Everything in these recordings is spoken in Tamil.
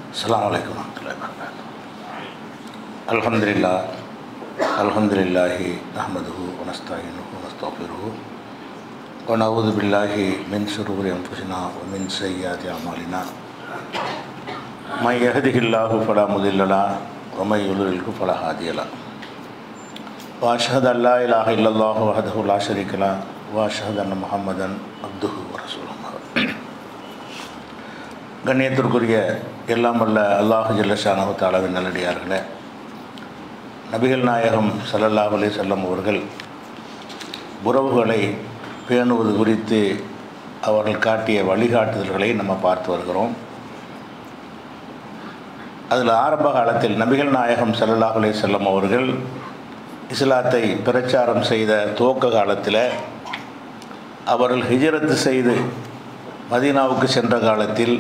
அஸ்ஸலாமு அலைக்கும் வரமத்துல்லாஹி வபரகாத்துஹு அல்ஹம்துலில்லாஹ் அல்ஹம்துலில்லாஹி நஹ்மதுஹு வ நஸ்தஈனுஹு வ நஸ்தக்ஃபிருஹு வ நஊது பில்லாஹி மின் ஷுரூரி அன்ஃபுஸினா வ மின் ஸய்யிஆத்தி அமாலினா மை யஹ்திஹில்லாஹு ஃபலா முதில்ல லஹு வ மை யுضللஹு ஃபலா ஹாதிய லஹு வ அஷ்ஹது அல்லா இலாஹ இல்லல்லாஹு வஹ்தஹு லா ஷரீக லஹு வ அஷ்ஹது அன்ன முஹம்மதன் அப்துஹு வ ரசூலுஹு கண்ணியத்திற்குரிய எல்லாம் வல்ல அல்லாஹு ஜல்லஷானு தாலாவின் நல்லடியார்களே நபிகள் நாயகம் ஸல்லல்லாஹு அலைஹி வஸல்லம் அவர்கள் உறவுகளை பேணுவது குறித்து அவர்கள் காட்டிய வழிகாட்டுதல்களை நம்ம பார்த்து வருகிறோம் அதில் ஆரம்ப காலத்தில் நபிகள் நாயகம் ஸல்லல்லாஹு அலைஹி வஸல்லம் அவர்கள் இஸ்லாத்தை பிரச்சாரம் செய்த துவக்க காலத்தில் அவர்கள் ஹிஜரத்து செய்து மதீனாவுக்கு சென்ற காலத்தில்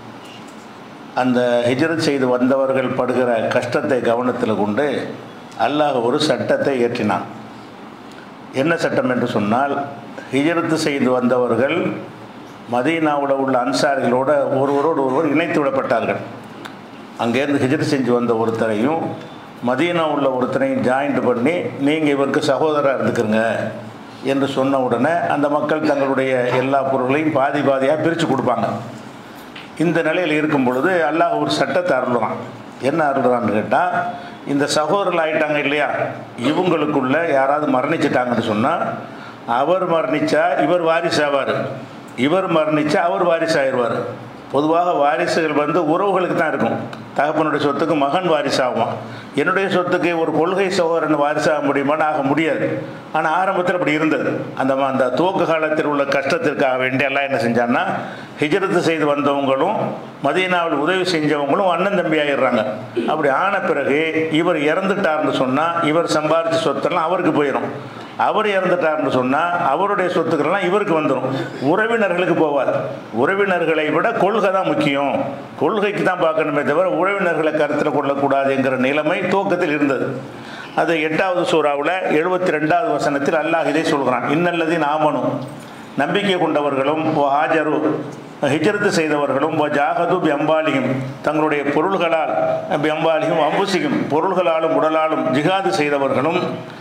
அந்த ஹிஜரத் செய்து வந்தவர்கள் படுகிற கஷ்டத்தை கவனத்தில் கொண்டு அல்லாஹ் ஒரு சட்டத்தை ஏற்றினான் என்ன சட்டம் என்று சொன்னால் ஹிஜரத்து செய்து வந்தவர்கள் மதீனாவில் உள்ள அன்சாரிகளோட ஒருவரோடு ஒருவர் இணைத்து விடப்பட்டார்கள் அங்கேருந்து ஹிஜரத் செஞ்சு வந்த ஒருத்தரையும் மதீனா உள்ள ஒருத்தரையும் ஜாயிண்ட் பண்ணி நீங்கள் இவருக்கு சகோதரராக இருந்துக்கிறங்க என்று சொன்ன உடனே அந்த மக்கள் தங்களுடைய எல்லா பொருள்களையும் பாதி பாதியாக பிரித்து கொடுப்பாங்க இந்த நிலையில் இருக்கும் பொழுது அல்லாஹ் ஒரு சட்டத்தை அருளுவான் என்ன அருளுறான்னு கேட்டால் இந்த சகோதரர்கள் ஆயிட்டாங்க இல்லையா இவங்களுக்குள்ள யாராவது மரணிச்சிட்டாங்கன்னு சொன்னால் அவர் மரணித்தா இவர் வாரிசாவார் இவர் மரணித்தா அவர் வாரிசாயிருவார் பொதுவாக வாரிசுகள் வந்து உறவுகளுக்கு தான் இருக்கும் தகப்பனுடைய சொத்துக்கு மகன் வாரிசாகுவான் என்னுடைய சொத்துக்கு ஒரு கொள்கை சகோதரன் வாரிசாக முடியுமான்னு ஆக முடியாது ஆனால் ஆரம்பத்தில் அப்படி இருந்தது அந்த அந்த துவக்க காலத்தில் உள்ள கஷ்டத்திற்காக வேண்டி எல்லாம் என்ன செஞ்சான்னா ஹிஜரத்து செய்து வந்தவங்களும் மதீனாவில் உதவி செஞ்சவங்களும் அண்ணன் தம்பி ஆயிடுறாங்க அப்படி ஆன பிறகு இவர் இறந்துட்டார்னு சொன்னால் இவர் சம்பாரித்த சொத்தெல்லாம் அவருக்கு போயிடும் அவர் இறந்துட்டார்னு சொன்னால் அவருடைய சொத்துக்கள்லாம் இவருக்கு வந்துடும் உறவினர்களுக்கு போவார் உறவினர்களை விட கொள்கை தான் முக்கியம் கொள்கைக்கு தான் பார்க்கணுமே தவிர உறவினர்களை கருத்தில் கொள்ளக்கூடாதுங்கிற நிலைமை துவக்கத்தில் இருந்தது அது எட்டாவது சூறாவில் எழுபத்தி ரெண்டாவது வசனத்தில் அல்லாஹ் இதை சொல்கிறான் இன்னல்லதின் ஆமனும் நம்பிக்கை கொண்டவர்களும் ஹாஜரு ஹிஜரத்து செய்தவர்களும் ஜாகது பியம்பாலியும் தங்களுடைய பொருள்களால் பியம்பாலியும் அம்புசியும் பொருள்களாலும் உடலாலும் ஜிகாது செய்தவர்களும்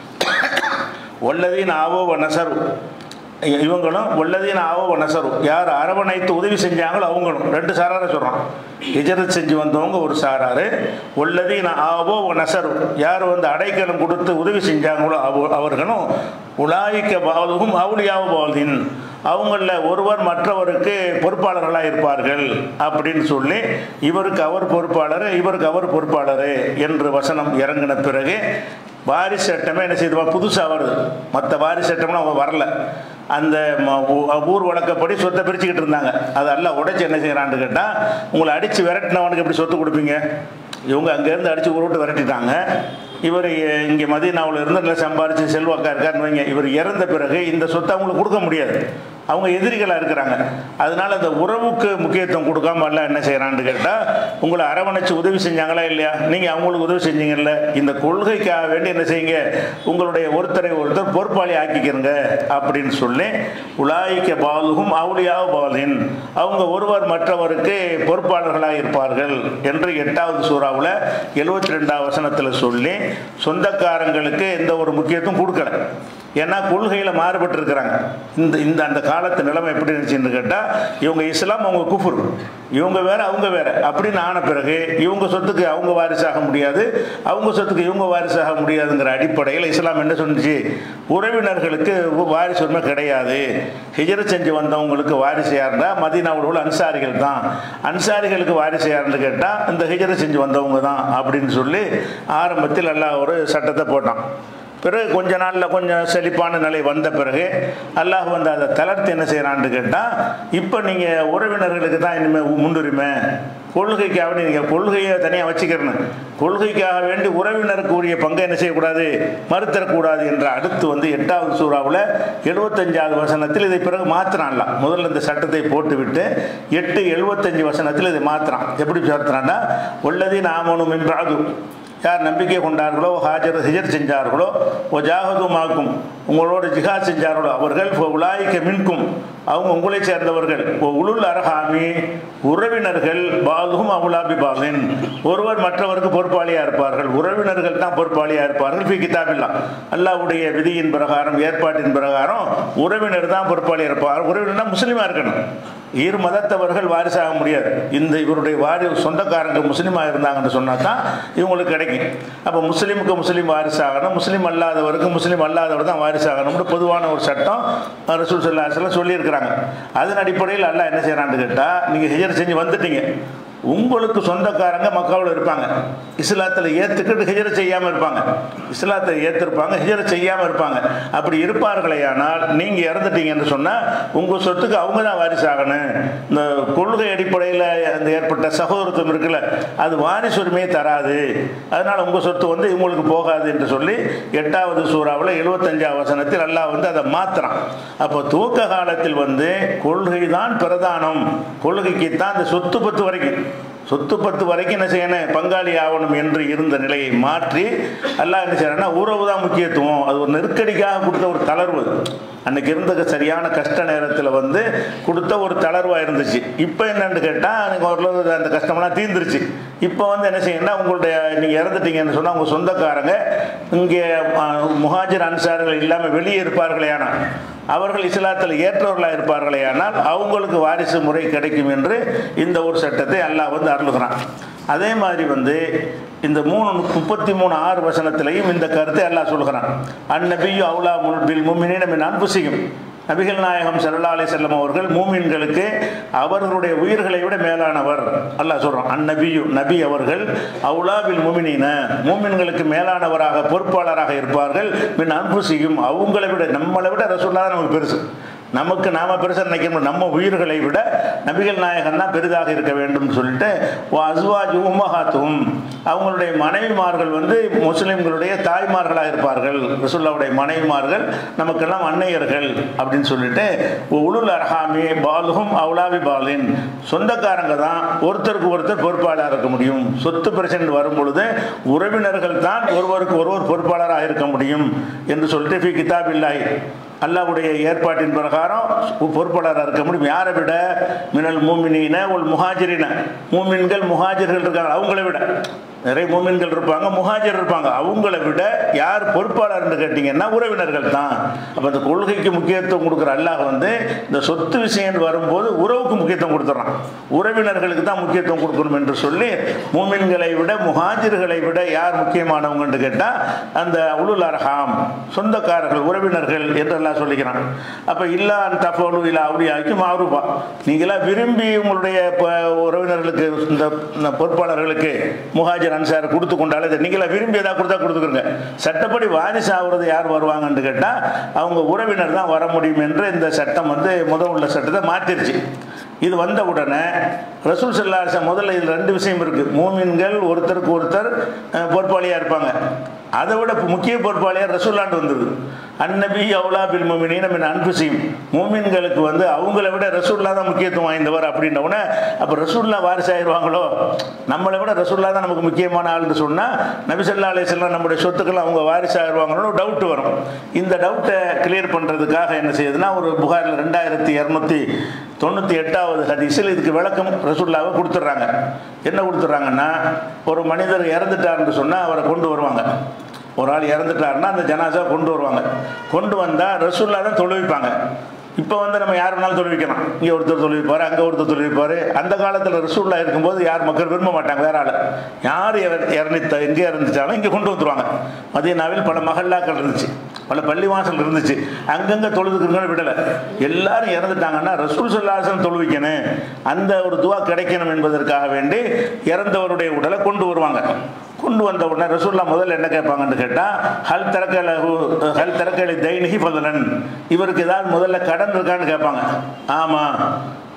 ஒல்லதீன் ஆவோ நசரு இவங்களும் ஒல்லதீன் ஆவோ நசரு யார் அரவணைத்து உதவி செஞ்சாங்களோ அவங்களும் ரெண்டு சாராரை சொல்கிறான் ஹிஜரத் செஞ்சு வந்தவங்க ஒரு சாராரு ஒல்லதீன் ஆவோ நசரு யார் வந்து அடைக்கலம் கொடுத்து உதவி செஞ்சாங்களோ அவ அவர்களும் உலாய்க்க பாவதும் அவுளியாவு பாவதின் அவங்களில் ஒருவர் மற்றவருக்கு பொறுப்பாளர்களாக இருப்பார்கள் அப்படின்னு சொல்லி இவருக்கு அவர் பொறுப்பாளர் இவருக்கு அவர் பொறுப்பாளர் என்று வசனம் இறங்கின பிறகு வாரிசு சட்டமே என்ன செய்துவா புதுசாக வருது மற்ற வாரிசு சட்டம்லாம் அவங்க வரல அந்த ஊர் வழக்கப்படி சொத்தை பிரிச்சுக்கிட்டு இருந்தாங்க அதெல்லாம் உடைச்சி என்ன செய்கிறான்னு கேட்டால் உங்களை அடித்து விரட்டினவனுக்கு எப்படி சொத்து கொடுப்பீங்க இவங்க அங்கேருந்து அடித்து ஊர் விட்டு விரட்டிட்டாங்க இவர் இங்கே மதியனாவில் இருந்து நல்லா சம்பாரித்து செல்வாக்கா இருக்காருன்னு வைங்க இவர் இறந்த பிறகு இந்த சொத்தை அவங்களுக்கு கொடுக்க முடியாது அவங்க எதிரிகளாக இருக்கிறாங்க அதனால அந்த உறவுக்கு முக்கியத்துவம் கொடுக்காம எல்லாம் என்ன செய்கிறான்னு கேட்டால் உங்களை அரவணைச்சு உதவி செஞ்சாங்களா இல்லையா நீங்கள் அவங்களுக்கு உதவி செஞ்சீங்கல்ல இந்த கொள்கைக்காக வேண்டி என்ன செய்யுங்க உங்களுடைய ஒருத்தரை ஒருத்தர் பொறுப்பாளி ஆக்கிக்கிறங்க அப்படின்னு சொல்லி உலாய்க்க பாலுகும் அவுளியாக பாலின் அவங்க ஒருவர் மற்றவருக்கு பொறுப்பாளர்களாக இருப்பார்கள் என்று எட்டாவது சூறாவில் எழுபத்தி ரெண்டாவது வசனத்தில் சொல்லி சொந்தக்காரங்களுக்கு எந்த ஒரு முக்கியத்துவம் கொடுக்கல ஏன்னா கொள்கையில் மாறுபட்டு இருக்கிறாங்க இந்த இந்த அந்த காலத்து நிலைமை எப்படி இருந்துச்சுன்னு கேட்டால் இவங்க இஸ்லாம் அவங்க குஃபுர் இவங்க வேற அவங்க வேற அப்படின்னு ஆன பிறகு இவங்க சொத்துக்கு அவங்க வாரிசாக முடியாது அவங்க சொத்துக்கு இவங்க வாரிசாக முடியாதுங்கிற அடிப்படையில் இஸ்லாம் என்ன சொன்னிச்சு உறவினர்களுக்கு வாரிசு உரிமை கிடையாது ஹிஜர செஞ்சு வந்தவங்களுக்கு வாரிசு யாருன்னா மதீனாவில் உள்ள அன்சாரிகள் தான் அன்சாரிகளுக்கு வாரிசு யாருன்னு கேட்டால் இந்த ஹிஜர செஞ்சு வந்தவங்க தான் அப்படின்னு சொல்லி ஆரம்பத்தில் எல்லாம் ஒரு சட்டத்தை போட்டான் பிறகு கொஞ்ச நாளில் கொஞ்சம் செழிப்பான நிலை வந்த பிறகு அல்லாஹ் வந்து அதை தளர்த்து என்ன செய்கிறான்னு கேட்டால் இப்போ நீங்கள் உறவினர்களுக்கு தான் இனிமேல் முன்னுரிமை கொள்கைக்காக நீங்கள் கொள்கையை தனியாக வச்சுக்கிறணும் கொள்கைக்காக வேண்டி உறவினருக்கு உரிய பங்கை என்ன செய்யக்கூடாது மறுத்தரக்கூடாது என்ற அடுத்து வந்து எட்டாவது சூறாவில் எழுபத்தஞ்சாவது வசனத்தில் இதை பிறகு மாற்றினான்ல முதல்ல இந்த சட்டத்தை போட்டுவிட்டு எட்டு எழுபத்தஞ்சு வசனத்தில் இதை மாற்றுறான் எப்படி மாற்றுறான்னா உள்ளதி நாமனும் என்றாது யார் நம்பிக்கை கொண்டார்களோ ஹாஜர் ஹிஜர் செஞ்சார்களோ ஓ ஜாகதுமாக்கும் உங்களோட ஜிஹாத் செஞ்சார்களோ அவர்கள் உலாய்க்க மின்கும் அவங்க உங்களை சேர்ந்தவர்கள் ஓ உளுல் அரஹாமி உறவினர்கள் பாதுகும் அவுலாபி பாலின் ஒருவர் மற்றவருக்கு பொறுப்பாளியாக இருப்பார்கள் உறவினர்கள் தான் பொறுப்பாளியாக இருப்பார்கள் ஃபி கிதாபில்லா அல்லாவுடைய விதியின் பிரகாரம் ஏற்பாட்டின் பிரகாரம் உறவினர் தான் பொறுப்பாளியாக இருப்பார் உறவினர்னா முஸ்லீமாக இருக்கணும் இரு மதத்தவர்கள் வாரிசாக முடியாது இந்த இவருடைய வாரி சொந்தக்காரங்க முஸ்லீமாக இருந்தாங்கன்னு சொன்னா தான் இவங்களுக்கு கிடைக்கும் அப்போ முஸ்லீமுக்கு முஸ்லீம் வாரிசாகணும் முஸ்லீம் அல்லாதவருக்கு முஸ்லீம் அல்லாதவர் தான் வாரிசாகணும்னு பொதுவான ஒரு சட்டம் ரசூல் சல்லாஹெல்லாம் சொல்லியிருக்கிறாங்க அதன் அடிப்படையில் அல்லாஹ் என்ன செய்கிறான்னு கேட்டால் நீங்கள் ஹிஜர் செஞ்சு வந்துட்டீங்க உங்களுக்கு சொந்தக்காரங்க மக்காவில் இருப்பாங்க இஸ்லாத்தில் ஏற்றுக்கிட்டு ஹிஜரை செய்யாமல் இருப்பாங்க இஸ்லாத்தை ஏற்றிருப்பாங்க ஹிஜரை செய்யாமல் இருப்பாங்க அப்படி இருப்பார்களேயானால் நீங்கள் இறந்துட்டீங்கன்னு சொன்னால் உங்கள் சொத்துக்கு அவங்க தான் வாரிசாகணும் இந்த கொள்கை அடிப்படையில் அந்த ஏற்பட்ட சகோதரத்துவம் இருக்குல்ல அது வாரிசு உரிமையை தராது அதனால் உங்கள் சொத்து வந்து இவங்களுக்கு போகாது என்று சொல்லி எட்டாவது சூறாவில் எழுபத்தஞ்சாவது வசனத்தில் அல்லாஹ் வந்து அதை மாத்துறான் அப்போ துவக்க காலத்தில் வந்து கொள்கை தான் பிரதானம் கொள்கைக்கு தான் அந்த சொத்து பத்து வரைக்கும் சொத்து பத்து வரைக்கும் என்ன செய்யணும் பங்காளி ஆகணும் என்று இருந்த நிலையை மாற்றி எல்லாம் என்ன செய்யறேன்னா உறவு தான் முக்கியத்துவம் அது ஒரு நெருக்கடிக்காக கொடுத்த ஒரு தளர்வு அன்னைக்கு இருந்த சரியான கஷ்ட நேரத்தில் வந்து கொடுத்த ஒரு தளர்வாக இருந்துச்சு இப்போ என்னன்னு கேட்டால் எனக்கு ஓரளவு அந்த கஷ்டம்லாம் தீர்ந்துருச்சு இப்போ வந்து என்ன செய்யணும்னா உங்களுடைய நீங்கள் இறந்துட்டீங்கன்னு சொன்னால் உங்கள் சொந்தக்காரங்க இங்கே முஹாஜிர் அன்சார்கள் இல்லாமல் வெளியே இருப்பார்களே ஆனால் அவர்கள் இஸ்லாத்தில் ஏற்றவர்களாக இருப்பார்களே ஆனால் அவங்களுக்கு வாரிசு முறை கிடைக்கும் என்று இந்த ஒரு சட்டத்தை அல்லாஹ் வந்து அருளுகிறான் அதே மாதிரி வந்து இந்த மூணு முப்பத்தி மூணு ஆறு வசனத்திலையும் இந்த கருத்தை அல்லாஹ் சொல்கிறான் அந்நபியு அவுலா முல்பில் மும்மினி நம்ம அன்புசியும் நபிகள் நாயகம் சல்லா அலி செல்லம் அவர்கள் மூமின்களுக்கு அவர்களுடைய உயிர்களை விட மேலானவர் அல்லாஹ் சொல்கிறான் அந்நபியு நபி அவர்கள் அவுலாபில் மூமினின மூமின்களுக்கு மேலானவராக பொறுப்பாளராக இருப்பார்கள் மின் அன்புசியும் அவங்களை விட நம்மளை விட ரசூல்லா தான் நமக்கு பெருசு நமக்கு நாம பெருசாக நினைக்கணும் நம்ம உயிர்களை விட நபிகள் நாயகன் தான் பெரிதாக இருக்க வேண்டும் சொல்லிட்டு அஸ்வாஜ் உம்மஹாத்தும் அவங்களுடைய மனைவிமார்கள் வந்து முஸ்லிம்களுடைய தாய்மார்களாக இருப்பார்கள் ரசுல்லாவுடைய மனைவிமார்கள் நமக்கெல்லாம் அன்னையர்கள் அப்படின்னு சொல்லிட்டு உளுல் அரஹாமி பாலுகும் அவுலாவி பாலின் சொந்தக்காரங்க தான் ஒருத்தருக்கு ஒருத்தர் பொறுப்பாளராக இருக்க முடியும் சொத்து பிரச்சனை வரும் பொழுது உறவினர்கள் தான் ஒருவருக்கு ஒருவர் பொறுப்பாளராக இருக்க முடியும் என்று சொல்லிட்டு ஃபி கிதாபில்லாய் அல்லாவுடைய ஏற்பாட்டின் பிரகாரம் பொறுப்பாளராக இருக்க முடியும் யாரை விட மினல் மூமினின ஒரு முஹாஜிரின மூமின்கள் முஹாஜிர்கள் இருக்காங்க அவங்கள விட நிறைய மூமின்கள் இருப்பாங்க முஹாஜர் இருப்பாங்க அவங்கள விட யார் பொறுப்பாளர்னு கேட்டிங்கன்னா உறவினர்கள் தான் அப்போ அந்த கொள்கைக்கு முக்கியத்துவம் கொடுக்குற அல்லாஹ் வந்து இந்த சொத்து விஷயம் வரும்போது உறவுக்கு முக்கியத்துவம் கொடுத்துட்றான் உறவினர்களுக்கு தான் முக்கியத்துவம் கொடுக்கணும் என்று சொல்லி மூமின்களை விட முஹாஜிர்களை விட யார் முக்கியமானவங்கன்னு கேட்டால் அந்த உளுல் அரஹாம் சொந்தக்காரர்கள் உறவினர்கள் என்றெல்லாம் சொல்லிக்கிறான் அப்போ இல்லா அந்த தஃபோலு இல்லா அவுளியாவுக்கு மாறுபா நீங்களாம் விரும்பி உங்களுடைய உறவினர்களுக்கு இந்த பொறுப்பாளர்களுக்கு முஹாஜர் அன்சார் கொடுத்து கொண்டாலே நீங்களா விரும்பி எதாவது கொடுத்தா கொடுத்துக்கிறங்க சட்டப்படி வாரிசு ஆகுறது யார் வருவாங்கன்னு கேட்டால் அவங்க உறவினர் தான் வர முடியும் என்று இந்த சட்டம் வந்து முதல் உள்ள சட்டத்தை மாற்றிருச்சு இது வந்த உடனே ரசூல் செல்லாச முதல்ல இதில் ரெண்டு விஷயம் இருக்குது மூமின்கள் ஒருத்தருக்கு ஒருத்தர் பொறுப்பாளியாக இருப்பாங்க அதை விட முக்கிய பொறுப்பாளியாக ரசூல்லாண்டு வந்தது அன்னபி அவுலா பில் மோமினி நம்ம அன்பு செய்யும் மூமின்களுக்கு வந்து அவங்கள விட ரசூல்லா தான் முக்கியத்துவம் வாய்ந்தவர் அப்படின்னவுடனே அப்போ ரசூல்லா வாரிசாயிருவாங்களோ நம்மளை விட ரசூல்லா தான் நமக்கு முக்கியமான ஆள்னு சொன்னால் நபிசல்லா அலிஸ்லாம் நம்முடைய சொத்துக்கள் அவங்க வாரிசாயிருவாங்களோ டவுட் வரும் இந்த டவுட்டை கிளியர் பண்ணுறதுக்காக என்ன செய்யுதுன்னா ஒரு புகாரில் ரெண்டாயிரத்தி இரநூத்தி தொண்ணூற்றி எட்டாவது ஹதீஸில் இதுக்கு விளக்கம் ரசூல்லாவை கொடுத்துட்றாங்க என்ன கொடுத்துட்றாங்கன்னா ஒரு மனிதர் இறந்துட்டார்னு சொன்னால் அவரை கொண்டு வருவாங்க ஒரு ஆள் இறந்துட்டாருன்னா அந்த ஜனாசா கொண்டு வருவாங்க கொண்டு வந்தால் ரசூல்லா தான் தொழுவிப்பாங்க இப்போ வந்து நம்ம யார் வேணாலும் தொழுவிக்கலாம் இங்கே ஒருத்தர் தொழுவிப்பார் அங்கே ஒருத்தர் தொழுவிப்பார் அந்த காலத்தில் ரசூல்லா இருக்கும்போது யார் மக்கள் விரும்ப மாட்டாங்க வேற ஆள் யார் இறந்துத்த எங்கே இறந்துச்சாலும் இங்கே கொண்டு வந்துருவாங்க மதியனாவில் பல மகல்லாக்கள் இருந்துச்சு பல பள்ளிவாசல் இருந்துச்சு அங்கங்கே தொழுதுக்குங்க விடலை எல்லாரும் இறந்துட்டாங்கன்னா ரசூல் சொல்லாசன் தொழுவிக்கணும் அந்த ஒரு துவா கிடைக்கணும் என்பதற்காக வேண்டி இறந்தவருடைய உடலை கொண்டு வருவாங்க கொண்டு வந்த உடனே ரசூல்லா முதல்ல என்ன கேட்பாங்கன்னு கேட்டால் ஹல் திறக்கல ஹல் திறக்கலை தைனிகி பதலன் இவருக்கு ஏதாவது முதல்ல கடன் இருக்கான்னு கேட்பாங்க ஆமாம்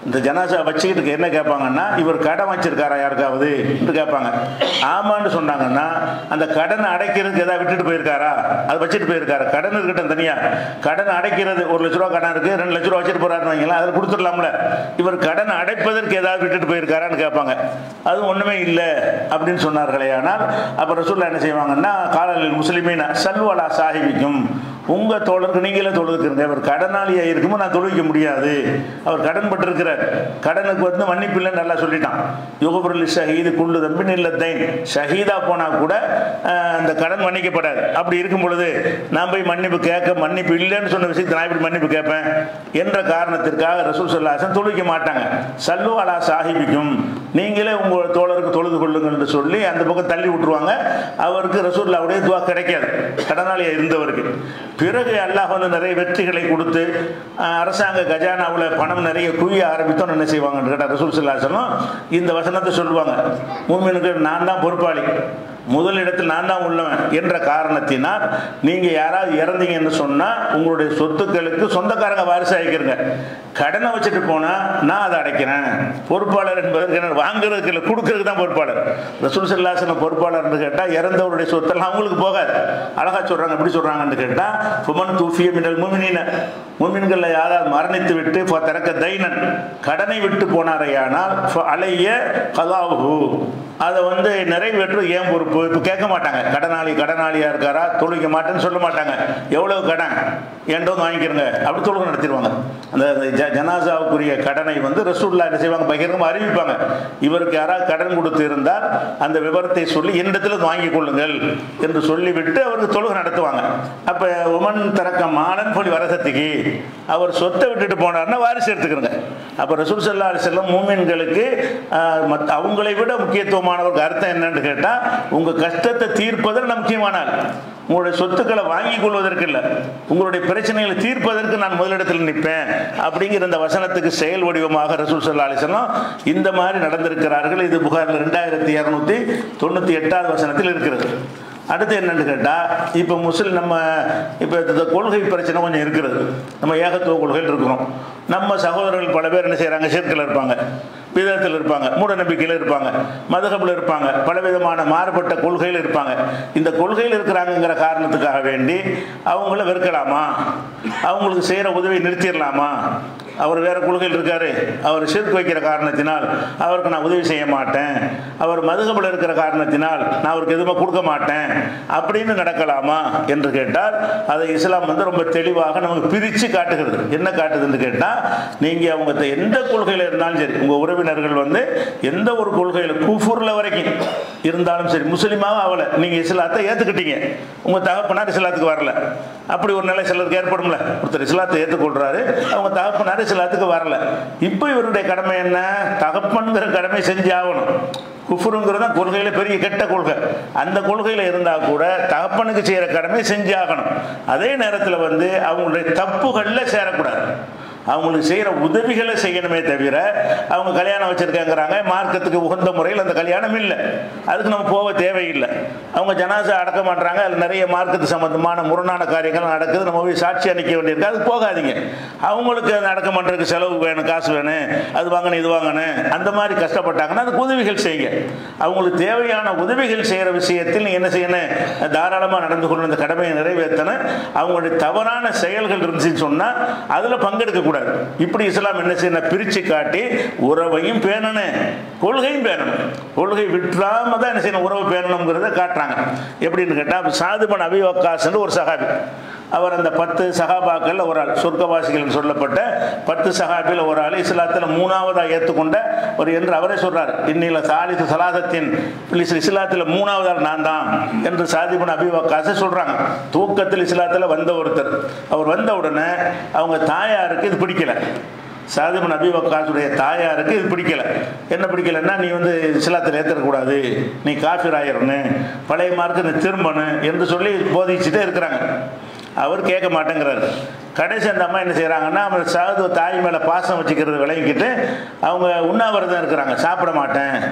இந்த ஜனாசா வச்சுக்கிட்டு என்ன கேட்பாங்கன்னா இவர் கடன் வச்சிருக்காரா யாருக்காவது என்று கேட்பாங்க ஆமான்னு சொன்னாங்கன்னா அந்த கடனை அடைக்கிறதுக்கு ஏதாவது விட்டுட்டு போயிருக்காரா அது வச்சுட்டு போயிருக்காரு கடன் இருக்கட்டும் தனியா கடன் அடைக்கிறது ஒரு லட்ச ரூபா கடன் இருக்கு ரெண்டு லட்ச ரூபா வச்சுட்டு போறாருன்னு வைங்களேன் அதில் கொடுத்துடலாம்ல இவர் கடன் அடைப்பதற்கு ஏதாவது விட்டுட்டு போயிருக்காரான்னு கேட்பாங்க அது ஒண்ணுமே இல்லை அப்படின்னு சொன்னார்களே ஆனால் அப்ப ரசூல்லா என்ன செய்வாங்கன்னா காலலில் முஸ்லிமீன சல்வலா சாஹிபிக்கும் உங்க தோழருக்கு நீங்களே தொழுதுக்கிறீங்க அவர் கடனாளியா இருக்குமோ நான் தொழுவிக்க முடியாது அவர் கடன் பட்டிருக்கிறார் கடனுக்கு வந்து மன்னிப்பு இல்லைன்னு நல்லா சொல்லிட்டான் யுகபுரலி ஷஹீது குள்ளு தம்பின் இல்லத்தைன் ஷஹீதா போனா கூட அஹ், அந்த கடன் மன்னிக்கப்படாது அப்படி இருக்கும் பொழுது நான் போய் மன்னிப்பு கேட்க மன்னிப்பு இல்லைன்னு சொன்ன விஷயத்தை நான் எப்படி மன்னிப்பு கேட்பேன் என்ற காரணத்திற்காக ரசூல் சொல்லாசன் தொழுவிக்க மாட்டாங்க சல்லு அலா சாஹிபிக்கும் நீங்களே உங்கள் தோழருக்கு தொழுது கொள்ளுங்கள் என்று சொல்லி அந்த பக்கம் தள்ளி விட்டுருவாங்க அவருக்கு ரசூல்லாவுடைய துவா கிடைக்காது கடனாளியா இருந்தவருக்கு பிறகு அல்லாஹ் வந்து நிறைய வெற்றிகளை கொடுத்து அஹ், அரசாங்க கஜானாவில் பணம் நிறைய குவிய ஆரம்பித்தோம் என்ன செய்வாங்கன்னு கேட்டால் ரசூல் சொல்லாசனம் இந்த வசனத்தை சொல்லுவாங்க மூமினுக்கு நான் தான் பொறுப்பாளி முதல் இடத்தில் நான் தான் உள்ளவன் என்ற காரணத்தினால் நீங்க யாராவது இறந்தீங்கன்னு சொன்னா உங்களுடைய சொத்துக்களுக்கு சொந்தக்காரங்க வாரிசு ஆகிக்கிறங்க கடனை வச்சுட்டு போனா நான் அதை அடைக்கிறேன் பொறுப்பாளர் என்பதற்கு என்ன வாங்குறதுக்கு இல்லை கொடுக்கறதுக்கு தான் பொறுப்பாளர் ரசூல் சல்லாசன பொறுப்பாளர்னு கேட்டா இறந்தவருடைய சொத்தெல்லாம் அவங்களுக்கு போகாது அழகா சொல்றாங்க எப்படி சொல்றாங்கன்னு கேட்டா ஃபுமன் தூஃபிய மின்னல் மூமினின மூமின்களில் யாராவது மரணித்து விட்டு ஃப திறக்க தைனன் கடனை விட்டு போனாரையானால் ஃப அலைய கதாவுகு அதை வந்து நிறைவேற்று ஏன் பொறுப்பு இப்போ கேட்க மாட்டாங்க கடனாளி கடனாளியா இருக்காரா தொழுவிக்க மாட்டேன்னு சொல்ல மாட்டாங்க எவ்வளவு கடன் ஏன்டோ வந்து வாங்கிக்கிறங்க அப்படி தொழுகை நடத்திடுவாங்க அந்த அந்த ஜ- ஜனாசாவுக்குரிய கடனை வந்து ரசூல்லா என்ன செய்வாங்க பகிரங்கமாக அறிவிப்பாங்க இவருக்கு யாராவது கடன் கொடுத்து இருந்தால் அந்த விவரத்தை சொல்லி என்னிடத்தில் இருந்து வாங்கிக் கொள்ளுங்கள் என்று சொல்லிவிட்டு அவருக்கு தொழுகை நடத்துவாங்க அப்ப உமன் தரக்க மாலன் போலி வரசத்துக்கு அவர் சொத்தை விட்டுட்டு போனார்னா வாரிசு எடுத்துக்கிறங்க அப்ப ரசூல் சல்லா அலி செல்லம் மூமின்களுக்கு ஆஹ், மத்த- அவங்களை விட முக்கியத்துவமானவருக்கு அர்த்தம் என்னன்னு கேட்டா உங்க கஷ்டத்தை தீர்ப்பதில் நான் முக்கியமானால் உங்களுடைய சொத்துக்களை வாங்கிக் கொள்வதற்கு இல்லை உங்களுடைய பிரச்சனைகளை தீர்ப்பதற்கு நான் முதலிடத்தில் நிற்பேன் அப்படிங்கிற இந்த வசனத்துக்கு செயல் வடிவமாக ரசூல் சல்லா அலிசல்லாம் இந்த மாதிரி நடந்திருக்கிறார்கள் இது புகாரில் ரெண்டாயிரத்தி இரநூத்தி தொண்ணூற்றி எட்டாவது வசனத்தில் இருக்கிறது அடுத்து என்னன்னு கேட்டால் இப்போ முஸ்லிம் நம்ம இப்போ இந்த கொள்கை பிரச்சனை கொஞ்சம் இருக்கிறது நம்ம ஏகத்துவ கொள்கையில் இருக்கிறோம் நம்ம சகோதரர்கள் பல பேர் என்ன செய்கிறாங்க சேர்க்கையில் இருப்பாங்க விதத்தில் இருப்பாங்க மூட நம்பிக்கையில் இருப்பாங்க மதகபில் இருப்பாங்க பலவிதமான மாறுபட்ட கொள்கையில் இருப்பாங்க இந்த கொள்கையில் இருக்கிறாங்கங்கிற காரணத்துக்காக வேண்டி அவங்கள வெறுக்கலாமா அவங்களுக்கு செய்கிற உதவியை நிறுத்திடலாமா அவர் வேற கொள்கையில் இருக்காரு அவர் சிறுக்கு வைக்கிற காரணத்தினால் அவருக்கு நான் உதவி செய்ய மாட்டேன் அவர் மதுகபில் இருக்கிற காரணத்தினால் நான் அவருக்கு எதுவுமே கொடுக்க மாட்டேன் அப்படின்னு நடக்கலாமா என்று கேட்டால் அதை இஸ்லாம் வந்து ரொம்ப தெளிவாக நமக்கு பிரித்து காட்டுகிறது என்ன காட்டுதுன்னு கேட்டால் நீங்கள் அவங்க த- எந்த கொள்கையில் இருந்தாலும் சரி உங்கள் உறவினர்கள் வந்து எந்த ஒரு கொள்கையில் கூஃபூரில் வரைக்கும் இருந்தாலும் சரி முஸ்லீமாக ஆகலை நீங்கள் இஸ்லாத்தை ஏற்றுக்கிட்டீங்க உங்கள் தகப்பனார் இஸ்லாத்துக்கு வரல அப்படி ஒரு நிலை சிலருக்கு ஏற்படும்ல ஒருத்தர் இஸ்லாத்தை ஏற்றுக்கொள்றாரு அவங்க தகப்பனார் இஸ்லாத்துக்கு வரல இப்போ இவருடைய கடமை என்ன தகப்பன்கிற கடமை செஞ்சு ஆகணும் குஃபுருங்கிறது தான் கொள்கையில பெரிய கெட்ட கொள்கை அந்த கொள்கையில இருந்தா கூட தகப்பனுக்கு செய்யற கடமை செஞ்சாகணும் அதே நேரத்தில் வந்து அவங்களுடைய தப்புகள்ல சேரக்கூடாது அவங்களுக்கு செய்கிற உதவிகளை செய்யணுமே தவிர அவங்க கல்யாணம் வச்சிருக்காங்கிறாங்க மார்க்கத்துக்கு உகந்த முறையில் அந்த கல்யாணம் இல்லை அதுக்கு நம்ம போக தேவையில்லை அவங்க ஜனாசா அடக்க மாட்டாங்க அதில் நிறைய மார்க்கத்து சம்பந்தமான முரணான காரியங்கள் நடக்குது நம்ம போய் சாட்சி அளிக்க வேண்டியிருக்கு அதுக்கு போகாதீங்க அவங்களுக்கு அந்த அடக்கம் பண்ணுறதுக்கு செலவு வேணும் காசு வேணும் அது வாங்கணும் இது வாங்கணும் அந்த மாதிரி கஷ்டப்பட்டாங்கன்னா அதுக்கு உதவிகள் செய்யுங்க அவங்களுக்கு தேவையான உதவிகள் செய்கிற விஷயத்தில் நீங்கள் என்ன செய்யணும் தாராளமாக நடந்து கொண்டு அந்த கடமையை நிறைவேற்றணும் அவங்களுடைய தவறான செயல்கள் இருந்துச்சுன்னு சொன்னால் அதில் பங்கெடுக்கக்கூடாது இப்படி இஸ்லாம் என்ன செய்யணும் பிரித்து காட்டி உறவையும் பேணணும் கொள்கையும் பேணணும் கொள்கை விட்டுறாம தான் என்ன செய்யணும் உறவு பேணணுங்கிறத காட்டுறாங்க எப்படின்னு கேட்டால் சாதுபன் அபிவக்காஸ்ன்னு ஒரு சகாபி அவர் அந்த பத்து சகாபாக்கள் ஒரு ஆள் சொர்க்கவாசிகள் சொல்லப்பட்ட பத்து சகாபில் ஒரு ஆள் இஸ்லாத்தில் மூணாவதாக ஏற்றுக்கொண்ட ஒரு என்று அவரே சொல்றார் இன்னில சாலித்து சலாசத்தின் இஸ்லாத்தில் மூணாவது ஆள் நான் தான் என்று சாதிபன் அபிவக்காச சொல்றாங்க தூக்கத்தில் இஸ்லாத்தில் வந்த ஒருத்தர் அவர் வந்த உடனே அவங்க தாயாருக்கு இது பிடிக்கல சாதிபன் அபிவக்காசுடைய தாயாருக்கு இது பிடிக்கல என்ன பிடிக்கலன்னா நீ வந்து இஸ்லாத்தில் ஏற்றக்கூடாது நீ காஃபிர் ஆயிரணும் பழைய மார்க்கு நீ திரும்பணும் என்று சொல்லி போதிச்சுட்டே இருக்கிறாங்க அவர் கேட்க மாட்டேங்கிறாரு கடைசி அந்த அம்மா என்ன செய்கிறாங்கன்னா அவர் சாது தாய் மேலே பாசம் வச்சுக்கிறது விளங்கிக்கிட்டு அவங்க உண்ணாவிரதம் இருக்கிறாங்க சாப்பிட மாட்டேன்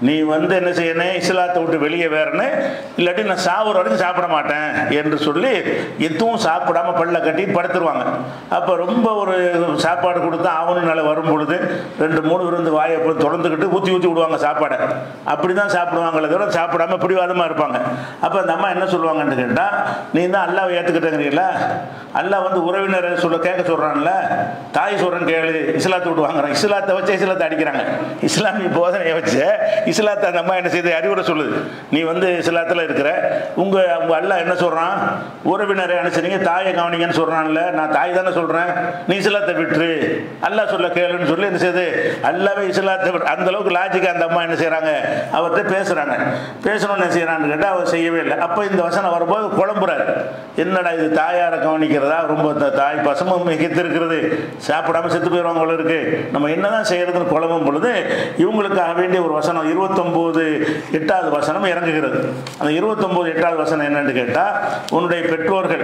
நீ வந்து என்ன செய்யணும் இஸ்லாத்தை விட்டு வெளியே வேறன்னு இல்லாட்டி நான் சாவுற வரைக்கும் சாப்பிட மாட்டேன் என்று சொல்லி எதுவும் சாப்பிடாம பல்ல கட்டி படுத்துருவாங்க அப்போ ரொம்ப ஒரு சாப்பாடு கொடுத்தா ஆகணும்னால வரும் பொழுது ரெண்டு மூணு விருந்து வாயை போய் திறந்துக்கிட்டு ஊற்றி ஊற்றி விடுவாங்க சாப்பாடை அப்படி தான் சாப்பிடுவாங்களே தவிர சாப்பிடாம பிடிவாதமாக இருப்பாங்க அப்போ அந்த அம்மா என்ன சொல்லுவாங்கன்னு கேட்டால் நீ தான் அல்லாவை ஏற்றுக்கிட்டேங்கிறீங்களா அல்லாஹ் வந்து உறவினரை சொல்ல கேட்க சொல்கிறான்ல தாய் சொல்கிறேன் கேளு இஸ்லாத்தை விட்டு வாங்குறான் இஸ்லாத்தை வச்சு இஸ்லாத்தை அடிக்கிறாங்க இஸ்லாமிய போதனையை வச்சு இஸ்லாத்தை அந்த அம்மா என்ன செய்யுது அறிவுரை சொல்லுது நீ வந்து இஸ்லாத்தில் இருக்கிற உங்கள் உங்கள் அல்லாஹ் என்ன சொல்கிறான் உறவினரை அனுசரிங்க தாயை கவனிங்கன்னு சொல்கிறான்ல நான் தாய் தானே சொல்கிறேன் நீ இஸ்லாத்தை விட்டுரு அல்லாஹ் சொல்ல கேளுன்னு சொல்லி என்ன செய்யுது அல்லாவே இஸ்லாத்தை விட்டு அந்த அளவுக்கு லாஜிக்காக அந்த அம்மா என்ன செய்கிறாங்க அவர்கிட்ட பேசுகிறாங்க பேசணும்னு என்ன செய்கிறான்னு கேட்டால் அவர் செய்யவே இல்லை அப்போ இந்த வசனம் வரும்போது குழம்புறாரு என்னடா இது தாயாரை கவனிக்கிறதா ரொம்ப த- தாய் பசமும் மிகத்து இருக்கிறது சாப்பிடாம செத்து போயிடுவாங்க போல இருக்கு நம்ம என்னதான் செய்யறதுன்னு குழம்பும் பொழுது இவங்களுக்காக வேண்டிய ஒரு வசனம் இருபத்தொம்போது எட்டாவது வசனம் இறங்குகிறது அந்த இருபத்தொம்போது எட்டாவது வசனம் என்னன்னு கேட்டால் உன்னுடைய பெற்றோர்கள்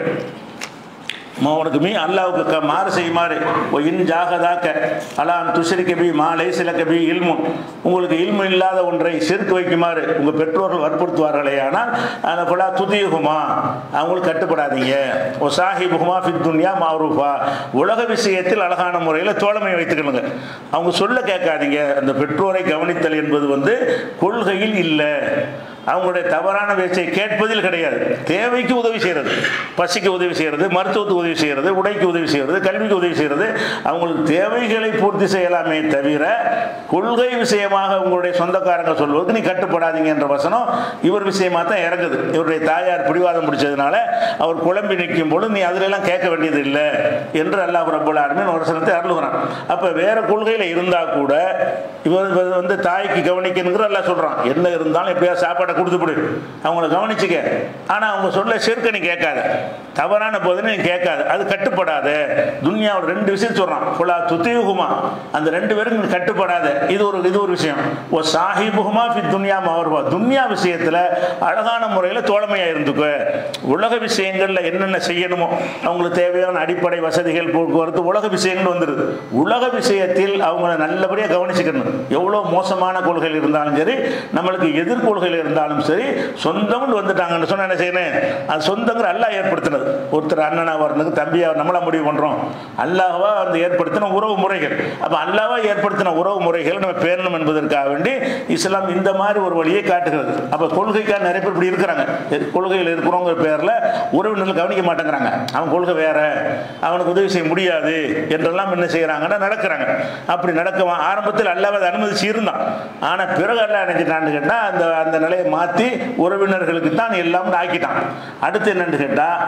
உனக்கு மீ அல்லாவுக்கு க மாறு செய்யுமாறு ஓ இன் ஜாகதாக்க அலாம் துஷரி கபி மாலை சில கபி இல்முன் உங்களுக்கு இல்மு இல்லாத ஒன்றை சேர்த்து வைக்குமாறு உங்கள் பெற்றோர்கள் வற்புறுத்துவார்களே ஆனால் அந்த ஃபுல்லா துதியுகுமா அவங்களுக்கு கட்டுப்படாதீங்க ஓ சாஹிபுகுமா ஃபித் துன்யா மாரூஃபா உலக விஷயத்தில் அழகான முறையில் தோழமை வைத்துக்கணுங்க அவங்க சொல்ல கேட்காதீங்க அந்த பெற்றோரை கவனித்தல் என்பது வந்து கொள்கையில் இல்லை அவங்களுடைய தவறான பேச்சை கேட்பதில் கிடையாது தேவைக்கு உதவி செய்கிறது பசிக்கு உதவி செய்கிறது மருத்துவத்துக்கு உதவி செய்கிறது உடைக்கு உதவி செய்கிறது கல்விக்கு உதவி செய்கிறது அவங்களுக்கு தேவைகளை பூர்த்தி செய்யலாமே தவிர கொள்கை விஷயமாக உங்களுடைய சொந்தக்காரங்க சொல்வதற்கு நீ கட்டுப்படாதீங்க என்ற வசனம் இவர் விஷயமா தான் இறங்குது இவருடைய தாயார் பிடிவாதம் பிடிச்சதுனால அவர் குழம்பி நிற்கும் பொழுது நீ அதிலெல்லாம் கேட்க வேண்டியது இல்லை என்று அல்லாஹ் ரபுல் ஆலமீன் ஒரு வசனத்தை அருளுகிறான் அப்போ வேற கொள்கையில் இருந்தால் கூட இவர் இவர் வந்து தாய்க்கு கவனிக்கணுங்கிற எல்லாம் சொல்கிறான் என்ன இருந்தாலும் எப்படியா சாப்பாடை கொடுத்துப்படு அவங்கள கவனிச்சுக்க ஆனால் அவங்க சொல்ல சேர்க்க நீ கேட்காத தவறான போதுன்னு நீ கேட்காது அது கட்டுப்படாத துன்யாவோட ரெண்டு விஷயம் சொல்கிறான் ஃபுல்லா துத்தியுகுமா அந்த ரெண்டு பேரும் நீ கட்டுப்படாத இது ஒரு இது ஒரு விஷயம் ஓ சாஹிபுகுமா ஃபி துன்யா மவர்வா துன்யா விஷயத்தில் அழகான முறையில் தோழமையாக இருந்துக்க உலக விஷயங்களில் என்னென்ன செய்யணுமோ அவங்களுக்கு தேவையான அடிப்படை வசதிகள் போக்குவரத்து உலக விஷயங்கள் வந்துடுது உலக விஷயத்தில் அவங்கள நல்லபடியாக கவனிச்சுக்கணும் எவ்வளோ மோசமான கொள்கைகள் இருந்தாலும் சரி நம்மளுக்கு எதிர்கொள்கைகள் இருந்தாலும் சரி சொந்தம்னு வந்துட்டாங்கன்னு சொன்னால் என்ன செய்யணும் அது சொந்தங்கிற அல்லாஹ் ஏற்படுத்தினது ஒருத்தர் அண்ணனா வரணுக்கு தம்பியா நம்மளா முடிவு பண்ணுறோம் அல்லாஹ்வா அந்த ஏற்படுத்தின உறவு முறைகள் அப்போ அல்லாஹ்வா ஏற்படுத்தின உறவு முறைகளை நம்ம பேரணும் என்பதற்காக வேண்டி இஸ்லாம் இந்த மாதிரி ஒரு வழியை காட்டுகிறது அப்போ கொள்கைக்காக நிறைய பேர் இப்படி இருக்கிறாங்க எ- கொள்கையில் இருக்கிறவங்க பேரில் உறவினர்கள் கவனிக்க மாட்டேங்கிறாங்க அவன் கொள்கை வேற அவனுக்கு உதவி செய்ய முடியாது என்றெல்லாம் என்ன செய்கிறாங்கன்னா நடக்கிறாங்க அப்படி நடக்க ஆரம்பத்தில் அல்லாஹ் அதை அனுமதிச்சு இருந்தான் ஆனால் பிறகு அல்ல நினைச்சிட்டான்னு கேட்டால் அந்த அந்த நிலையை மாற்றி உறவினர்களுக்கு தான் எல்லாம் ஆக்கிட்டான் அடுத்து என்னன்னு கேட்டால்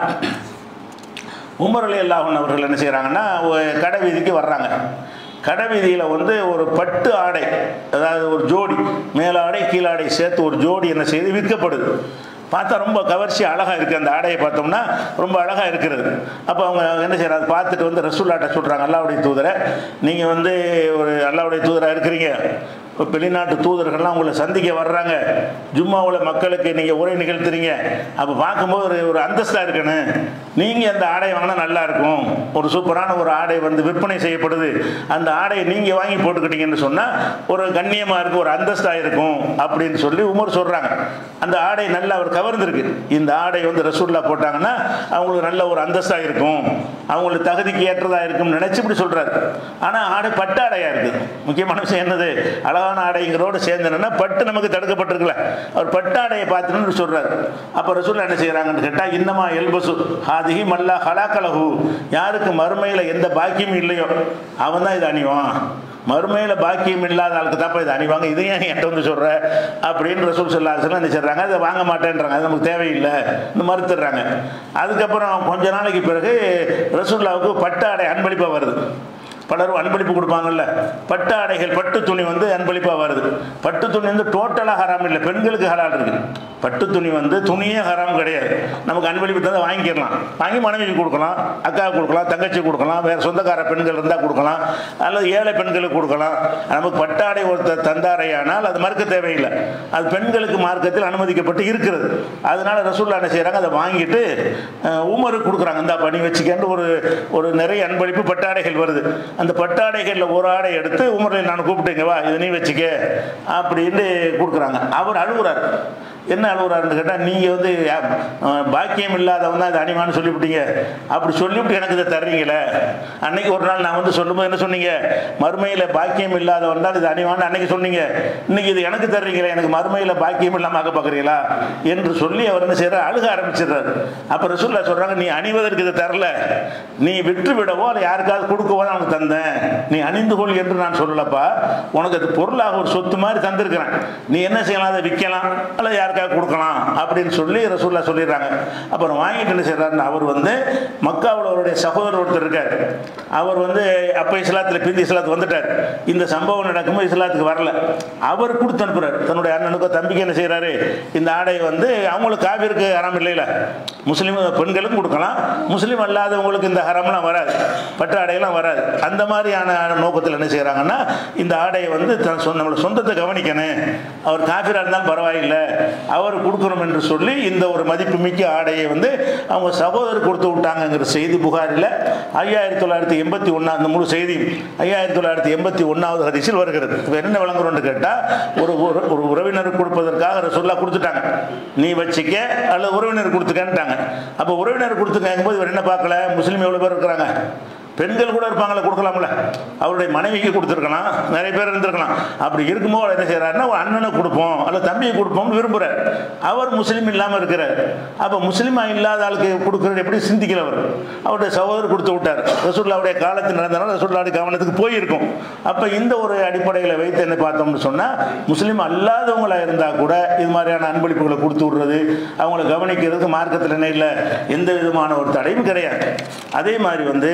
உமர் அலி அல்லாஹன் அவர்கள் என்ன செய்கிறாங்கன்னா ஒ- கடை வீதிக்கு வர்றாங்க கடை வீதியில் வந்து ஒரு பட்டு ஆடை அதாவது ஒரு ஜோடி மேலாடை கீழாடை சேர்த்து ஒரு ஜோடி என்ன செய்து விற்கப்படுது பார்த்தா ரொம்ப கவர்ச்சி அழகாக இருக்குது அந்த ஆடையை பார்த்தோம்னா ரொம்ப அழகாக இருக்கிறது அப்போ அவங்க என்ன செய்கிறாங்க பார்த்துட்டு வந்து ரசூல்லாட்ட சொல்கிறாங்க அல்லாவுடைய தூதரை நீங்கள் வந்து ஒரு அல்லாவுடைய தூதராக இருக்கிறீங்க இப்போ வெளிநாட்டு தூதர்கள்லாம் உங்களை சந்திக்க வர்றாங்க ஜும்மாவில் மக்களுக்கு நீங்கள் உரை நிகழ்த்துறீங்க அப்போ பார்க்கும்போது ஒரு ஒரு அந்தஸ்தாக இருக்கணும் நீங்கள் அந்த ஆடை வாங்கினா நல்லா இருக்கும் ஒரு சூப்பரான ஒரு ஆடை வந்து விற்பனை செய்யப்படுது அந்த ஆடையை நீங்கள் வாங்கி போட்டுக்கிட்டீங்கன்னு சொன்னால் ஒரு கண்ணியமாக இருக்கும் ஒரு அந்தஸ்தாக இருக்கும் அப்படின்னு சொல்லி உமர் சொல்கிறாங்க அந்த ஆடை நல்லா அவர் கவர்ந்துருக்கு இந்த ஆடை வந்து ரசூல்லா போட்டாங்கன்னா அவங்களுக்கு நல்ல ஒரு அந்தஸ்தாக இருக்கும் அவங்களுக்கு தகுதிக்கு ஏற்றதாக இருக்கும்னு நினச்சி இப்படி சொல்கிறாரு ஆனால் ஆடை பட்டு ஆடையாக இருக்குது முக்கியமான விஷயம் என்னது அழகான ஆடைங்கிறோடு சேர்ந்தனா பட்டு நமக்கு தடுக்கப்பட்டிருக்கல அவர் பட்டு ஆடையை பார்த்துன்னு சொல்கிறார் அப்போ ரசூல்லா என்ன செய்கிறாங்கன்னு கேட்டால் இன்னமா எல்பசு ஹாதிஹி மல்லா ஹலாக்கலஹு யாருக்கு மறுமையில் எந்த பாக்கியமும் இல்லையோ அவன் தான் இது அணிவான் மறுமையில் பாக்கியம் இல்லாத ஆளுக்கு தாப்பா இது அணிவாங்க இது ஏன் என்கிட்ட வந்து சொல்கிற அப்படின்னு ரசூல் சொல்லாசலம் என்ன செய்கிறாங்க அதை வாங்க மாட்டேன்றாங்க அது நமக்கு தேவையில்லை மறுத்துடுறாங்க அதுக்கப்புறம் கொஞ்ச நாளைக்கு பிறகு ரசூல்லாவுக்கு பட்டு ஆடை அன்பளிப்பாக வருது பலரும் அன்பளிப்பு கொடுப்பாங்கல்ல பட்டு ஆடைகள் பட்டு துணி வந்து அன்பளிப்பாக வருது பட்டு துணி வந்து டோட்டலாக ஹராம் இல்லை பெண்களுக்கு ஹலால் இருக்கு பட்டு துணி வந்து துணியே ஹராம் கிடையாது நமக்கு அன்பளிப்பு தந்தால் வாங்கிக்கலாம் வாங்கி மனைவிக்கு கொடுக்கலாம் அக்காவுக்கு கொடுக்கலாம் தங்கச்சி கொடுக்கலாம் வேறு சொந்தக்கார பெண்கள் இருந்தால் கொடுக்கலாம் அல்லது ஏழை பெண்களுக்கு கொடுக்கலாம் நமக்கு பட்டாடை ஒருத்தர் தந்தாரையானால் அது மறுக்க தேவையில்லை அது பெண்களுக்கு மார்க்கத்தில் அனுமதிக்கப்பட்டு இருக்கிறது அதனால ரசூல்லா என்ன செய்கிறாங்க அதை வாங்கிட்டு அஹ், உமருக்கு கொடுக்குறாங்க இந்த பணி வச்சுக்கன்னு ஒரு ஒரு நிறைய அன்பளிப்பு பட்டாடைகள் வருது அந்த பட்டாடைகளில் ஒரு ஆடை எடுத்து உமரை நான் கூப்பிட்டேங்க வா இதை நீ வச்சுக்க அப்படின்னு கொடுக்குறாங்க அவர் அழுகுறாரு என்ன அழுகுறாருன்னு கேட்டால் நீங்கள் வந்து அஹ், பாக்கியம் இல்லாதவன் தான் இது அனிமான்னு சொல்லிவிட்டீங்க அப்படி சொல்லிவிட்டு எனக்கு இதை தர்றீங்களே அன்னைக்கு ஒரு நாள் நான் வந்து சொல்லும்போது என்ன சொன்னீங்க மறுமையில் பாக்கியம் இல்லாதவன் தான் இது அனிமான்னு அன்னைக்கு சொன்னீங்க இன்னைக்கு இது எனக்கு தர்றீங்களே எனக்கு மறுமையில் பாக்கியம் இல்லாமல் ஆக்க பார்க்குறீங்களா என்று சொல்லி அவர் என்ன செய்யறாரு அழுக ஆரம்பிச்சிடுறாரு அப்போ ரசூல்லா சொல்கிறாங்க நீ அணிவதற்கு இதை தரல நீ விற்று விடவோ அதை யாருக்காவது கொடுக்கவோ தான் உனக்கு தந்தேன் நீ அணிந்து கொள் என்று நான் சொல்லலப்பா உனக்கு அது பொருளாக ஒரு சொத்து மாதிரி தந்திருக்கிறேன் நீ என்ன செய்யலாம் அதை விற்கலாம் அல்லது யாருக்காவது கொடுக்கலாம் அப்படின்னு சொல்லி ரசூல்லா சொல்லிடுறாங்க அப்புறம் வாங்கிட்டு என்ன செய்யறாருன்னு அவர் வந்து மக்காவில் அவருடைய சகோதரர் ஒருத்தர் இருக்கார் அவர் வந்து அப்போ இஸ்லாத்தில் பிந்தி இஸ்லாத்துக்கு வந்துட்டார் இந்த சம்பவம் நடக்கும்போது இஸ்லாத்துக்கு வரல அவர் கொடுத்து அனுப்புறாரு தன்னுடைய அண்ணனுக்கோ தம்பிக்கு என்ன செய்கிறாரு இந்த ஆடையை வந்து அவங்களுக்கு காவிற்கு ஹராம் இல்லைல்ல முஸ்லீம் பெண்களுக்கும் கொடுக்கலாம் முஸ்லீம் அல்லாதவங்களுக்கு இந்த ஹரம்லாம் வராது பட்டு ஆடையெல்லாம் வராது அந்த மாதிரியான நோக்கத்தில் என்ன செய்கிறாங்கன்னா இந்த ஆடையை வந்து தன் சொந்த நம்மளோட சொந்தத்தை கவனிக்கணும் அவர் காஃபிராக இருந்தாலும் பரவாயில்லை அவர் கொடுக்கணும் என்று சொல்லி இந்த ஒரு மதிப்புமிக்க ஆடையை வந்து அவங்க சகோதரர் கொடுத்து விட்டாங்கங்கிற செய்தி புகாரில் ஐயாயிரத்தி தொள்ளாயிரத்தி எண்பத்தி ஒன்றா அந்த முழு செய்தி ஐயாயிரத்தி தொள்ளாயிரத்தி எண்பத்தி ஒன்றாவது ஹதீஸில் வருகிறது இப்போ என்ன விளங்குறோம்னு கேட்டால் ஒரு ஒரு- ஒரு உறவினருக்கு கொடுப்பதற்காக ரசூல்லா கொடுத்துட்டாங்க நீ வச்சுக்க அல்லது உறவினர் கொடுத்துக்கன்ட்டாங்க அப்போ உறவினர் கொடுத்துக்கங்கும் போது இவர் என்ன பார்க்கல முஸ்லீம் எவ்வளோ பேர் இருக்கிறாங்க பெண்கள் கூட இருப்பாங்களே கொடுக்கலாம்ல அவருடைய மனைவிக்கு கொடுத்துருக்கலாம் நிறைய பேர் இருந்திருக்கலாம் அப்படி இருக்கும்போது அவர் என்ன செய்யறாருன்னா ஒரு அண்ணனை கொடுப்போம் அல்லது தம்பியை கொடுப்போம்னு விரும்புகிறார் அவர் முஸ்லீம் இல்லாமல் இருக்கிறார் அப்போ முஸ்லீமா இல்லாத ஆளுக்கு கொடுக்குறது எப்படி சிந்திக்கல அவர் அவருடைய சகோதரர் கொடுத்து விட்டார் ரசூல்லாவுடைய காலத்தில் நடந்தனால ரசூல்லாவுடைய கவனத்துக்கு போயிருக்கும் அப்போ இந்த ஒரு அடிப்படையில் வைத்து என்ன பார்த்தோம்னு சொன்னால் முஸ்லீம் அல்லாதவங்களா இருந்தால் கூட இது மாதிரியான அன்பளிப்புகளை கொடுத்து விடுறது அவங்கள கவனிக்கிறதுக்கு மார்க்கத்தில் என்ன இல்லை எந்த விதமான ஒரு தடையும் கிடையாது அதே மாதிரி வந்து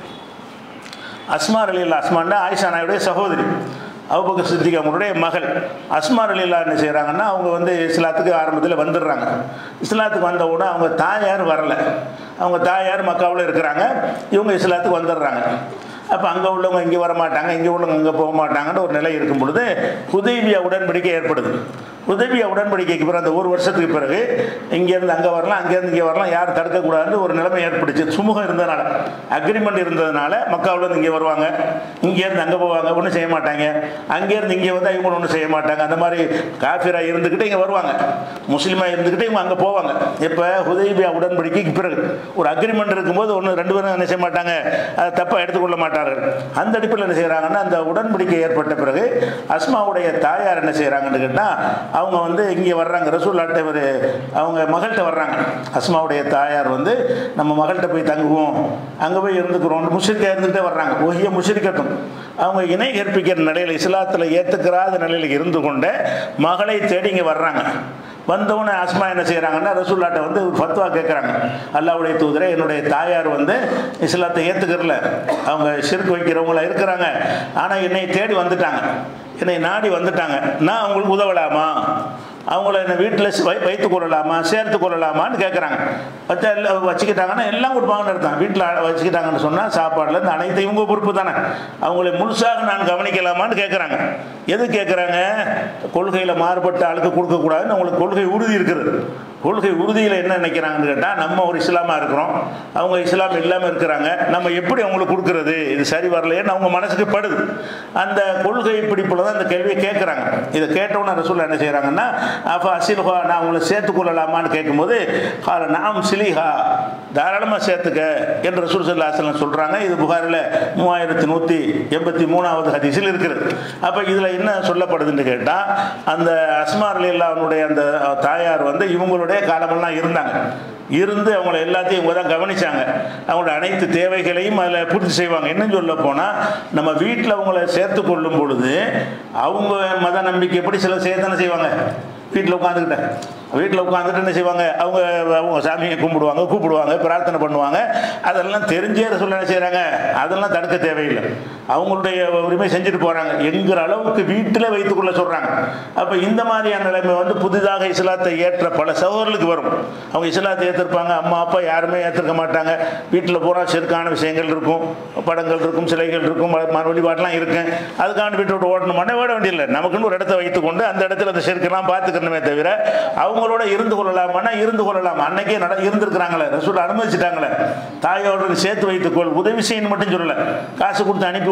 அஸ்மார் அலில்லா அஸ்மான்டா ஆயிஷா நாயுடைய சகோதரி அவுபக்கர் சித்திக் அவங்களுடைய மகள் அஸ்மார் அலில்லா என்ன செய்கிறாங்கன்னா அவங்க வந்து இஸ்லாத்துக்கு ஆரம்பத்தில் வந்துடுறாங்க இஸ்லாத்துக்கு வந்த உடனே அவங்க தாயார் வரல அவங்க தாயார் மக்காவில் இருக்கிறாங்க இவங்க இஸ்லாத்துக்கு வந்துடுறாங்க அப்போ அங்கே உள்ளவங்க இங்கே வர மாட்டாங்க இங்கே உள்ளவங்க அங்கே போக மாட்டாங்கன்னு ஒரு நிலை இருக்கும் பொழுது ஹுதைபியா உடன்படிக்கை ஏற்படுது உதவிய உடன்படிக்கைக்கு பிறகு அந்த ஒரு வருஷத்துக்கு பிறகு இங்கேருந்து அங்கே வரலாம் அங்கேருந்து இங்கே வரலாம் யாரும் தடுக்கக்கூடாதுன்னு ஒரு நிலைமை ஏற்பட்டுச்சு சுமூகம் இருந்ததுனால அக்ரிமெண்ட் இருந்ததுனால மக்காவிலேருந்து இங்கே வருவாங்க இங்கேருந்து அங்கே போவாங்க ஒன்றும் செய்ய மாட்டாங்க அங்கேருந்து இங்கே வந்து இவங்க ஒன்றும் செய்ய மாட்டாங்க அந்த மாதிரி காஃபிராக இருந்துக்கிட்டு இங்கே வருவாங்க முஸ்லீமாக இருந்துக்கிட்டு இவங்க அங்கே போவாங்க இப்போ ஹுதைபியா உடன்படிக்கைக்கு பிறகு ஒரு அக்ரிமெண்ட் இருக்கும்போது ஒன்று ரெண்டு பேரும் என்ன செய்ய மாட்டாங்க அதை தப்பாக எடுத்துக்கொள்ள மாட்டார்கள் அந்த அடிப்படையில் என்ன செய்கிறாங்கன்னா அந்த உடன்படிக்கை ஏற்பட்ட பிறகு அஸ்மாவுடைய தாயார் என்ன செய்கிறாங்கன்னு கேட்டால் அவங்க வந்து இங்கே வர்றாங்க ரசூல்லாட்ட ஒரு அவங்க மகள்கிட்ட வர்றாங்க அஸ்மாவுடைய தாயார் வந்து நம்ம மகள்கிட்ட போய் தங்குவோம் அங்கே போய் இருந்துக்கிறோம் முஷிரிக்கா இருந்துகிட்டே வர்றாங்க ஒஹிய முஷிரிக்கட்டும் அவங்க இணை கற்பிக்கிற நிலையில் இஸ்லாத்தில் ஏற்றுக்கிறாத நிலையில் இருந்து கொண்டு மகளை தேடி இங்கே வர்றாங்க வந்தவுடனே அஸ்மா என்ன செய்கிறாங்கன்னா ரசூல்லாட்ட வந்து ஒரு ஃபத்வா கேட்குறாங்க அல்லாவுடைய தூதரை என்னுடைய தாயார் வந்து இஸ்லாத்தை ஏற்றுக்கிறல அவங்க சிறுக்கு வைக்கிறவங்களா இருக்கிறாங்க ஆனால் என்னை தேடி வந்துட்டாங்க என்னை நாடி வந்துட்டாங்க நான் அவங்களுக்கு உதவலாமா அவங்கள என்ன வீட்டில் வை வைத்து கொள்ளலாமா சேர்த்து கொள்ளலாமான்னு கேட்குறாங்க வச்சா எல்லாம் வச்சுக்கிட்டாங்கன்னா எல்லாம் கொடுப்பாங்கன்னு அர்த்தம் வீட்டில் வச்சுக்கிட்டாங்கன்னு சொன்னால் சாப்பாடுல இருந்து அனைத்து இவங்க பொறுப்பு தானே அவங்களை முழுசாக நான் கவனிக்கலாமான்னு கேட்குறாங்க எது கேட்குறாங்க கொள்கையில் மாறுபட்ட ஆளுக்கு கொடுக்கக்கூடாதுன்னு அவங்களுக்கு கொள்கை உறுதி இருக்குது கொள்கை உறுதியில் என்ன நினைக்கிறாங்கன்னு கேட்டால் நம்ம ஒரு இஸ்லாமாக இருக்கிறோம் அவங்க இஸ்லாம் இல்லாமல் இருக்கிறாங்க நம்ம எப்படி அவங்களுக்கு கொடுக்கறது இது சரி வரலையேன்னு அவங்க மனசுக்கு படுது அந்த கொள்கை பிடிப்பில் தான் இந்த கேள்வியை கேட்குறாங்க இதை கேட்டவுடனே ரசூல் என்ன செய்கிறாங்கன்னா அப்போ அசில்ஹா நான் அவங்களை சேர்த்துக்கொள்ளலாமான்னு கேட்கும்போது கால நாம் சிலிஹா தாராளமாக சேர்த்துக்க என்று ரசூல் சல்லா அசலம் சொல்கிறாங்க இது புகாரில் மூவாயிரத்தி நூற்றி எண்பத்தி மூணாவது ஹதீஸில் இருக்கிறது அப்போ இதில் என்ன சொல்லப்படுதுன்னு கேட்டால் அந்த அஸ்மார் அலில்லாவுடைய அந்த தாயார் வந்து இவங்களுடைய காலமெல்லாம் இருந்தாங்க இருந்து அவங்கள எல்லாத்தையும் இவங்க தான் கவனிச்சாங்க அவங்களோட அனைத்து தேவைகளையும் அதில் பூர்த்தி செய்வாங்க என்னன்னு சொல்ல போனால் நம்ம வீட்டில் அவங்கள சேர்த்து கொள்ளும் பொழுது அவங்க மத நம்பிக்கை எப்படி சில செய்யத்தானே செய்வாங்க வீட்டில் உட்காந்துக்கிட்டேன் வீட்டில் உட்காந்துட்டு என்ன செய்வாங்க அவங்க அவங்க சாமியை கும்பிடுவாங்க கூப்பிடுவாங்க பிரார்த்தனை பண்ணுவாங்க அதெல்லாம் தெரிஞ்சே சொல்ல என்ன செய்கிறாங்க அதெல்லாம் தடுக்க தேவையில்லை அவங்களுடைய உரிமை செஞ்சுட்டு போகிறாங்க என்கிற அளவுக்கு வீட்டில் வைத்துக்கொள்ள சொல்கிறாங்க அப்போ இந்த மாதிரியான நிலைமை வந்து புதிதாக இஸ்லாத்தை ஏற்ற பல சகோதரர்களுக்கு வரும் அவங்க இஸ்லாத்தை ஏற்றிருப்பாங்க அம்மா அப்பா யாருமே ஏற்றிருக்க மாட்டாங்க வீட்டில் பூரா செருக்கான விஷயங்கள் இருக்கும் படங்கள் இருக்கும் சிலைகள் இருக்கும் ம- வழிபாட்டெலாம் இருக்கும் அதுக்காண்டி வீட்டு விட்டு ஓட்டணுமானே ஓட வேண்டியதில்லை நமக்குன்னு ஒரு இடத்த வைத்துக்கொண்டு அந்த இடத்துல அந்த செருக்கெல்லாம் பார்த்துக்கணுமே தவிர அவங்களோட இருந்து கொள்ளலாமான்னா இருந்து கொள்ளலாம் அன்னைக்கே நட இருந்திருக்கிறாங்களே ரசூல் அனுமதிச்சிட்டாங்களே தாயோடு சேர்த்து வைத்துக்கொள் உதவி செய்யணும் மட்டும் சொல்லலை காசு கொடுத்து அனுப்பி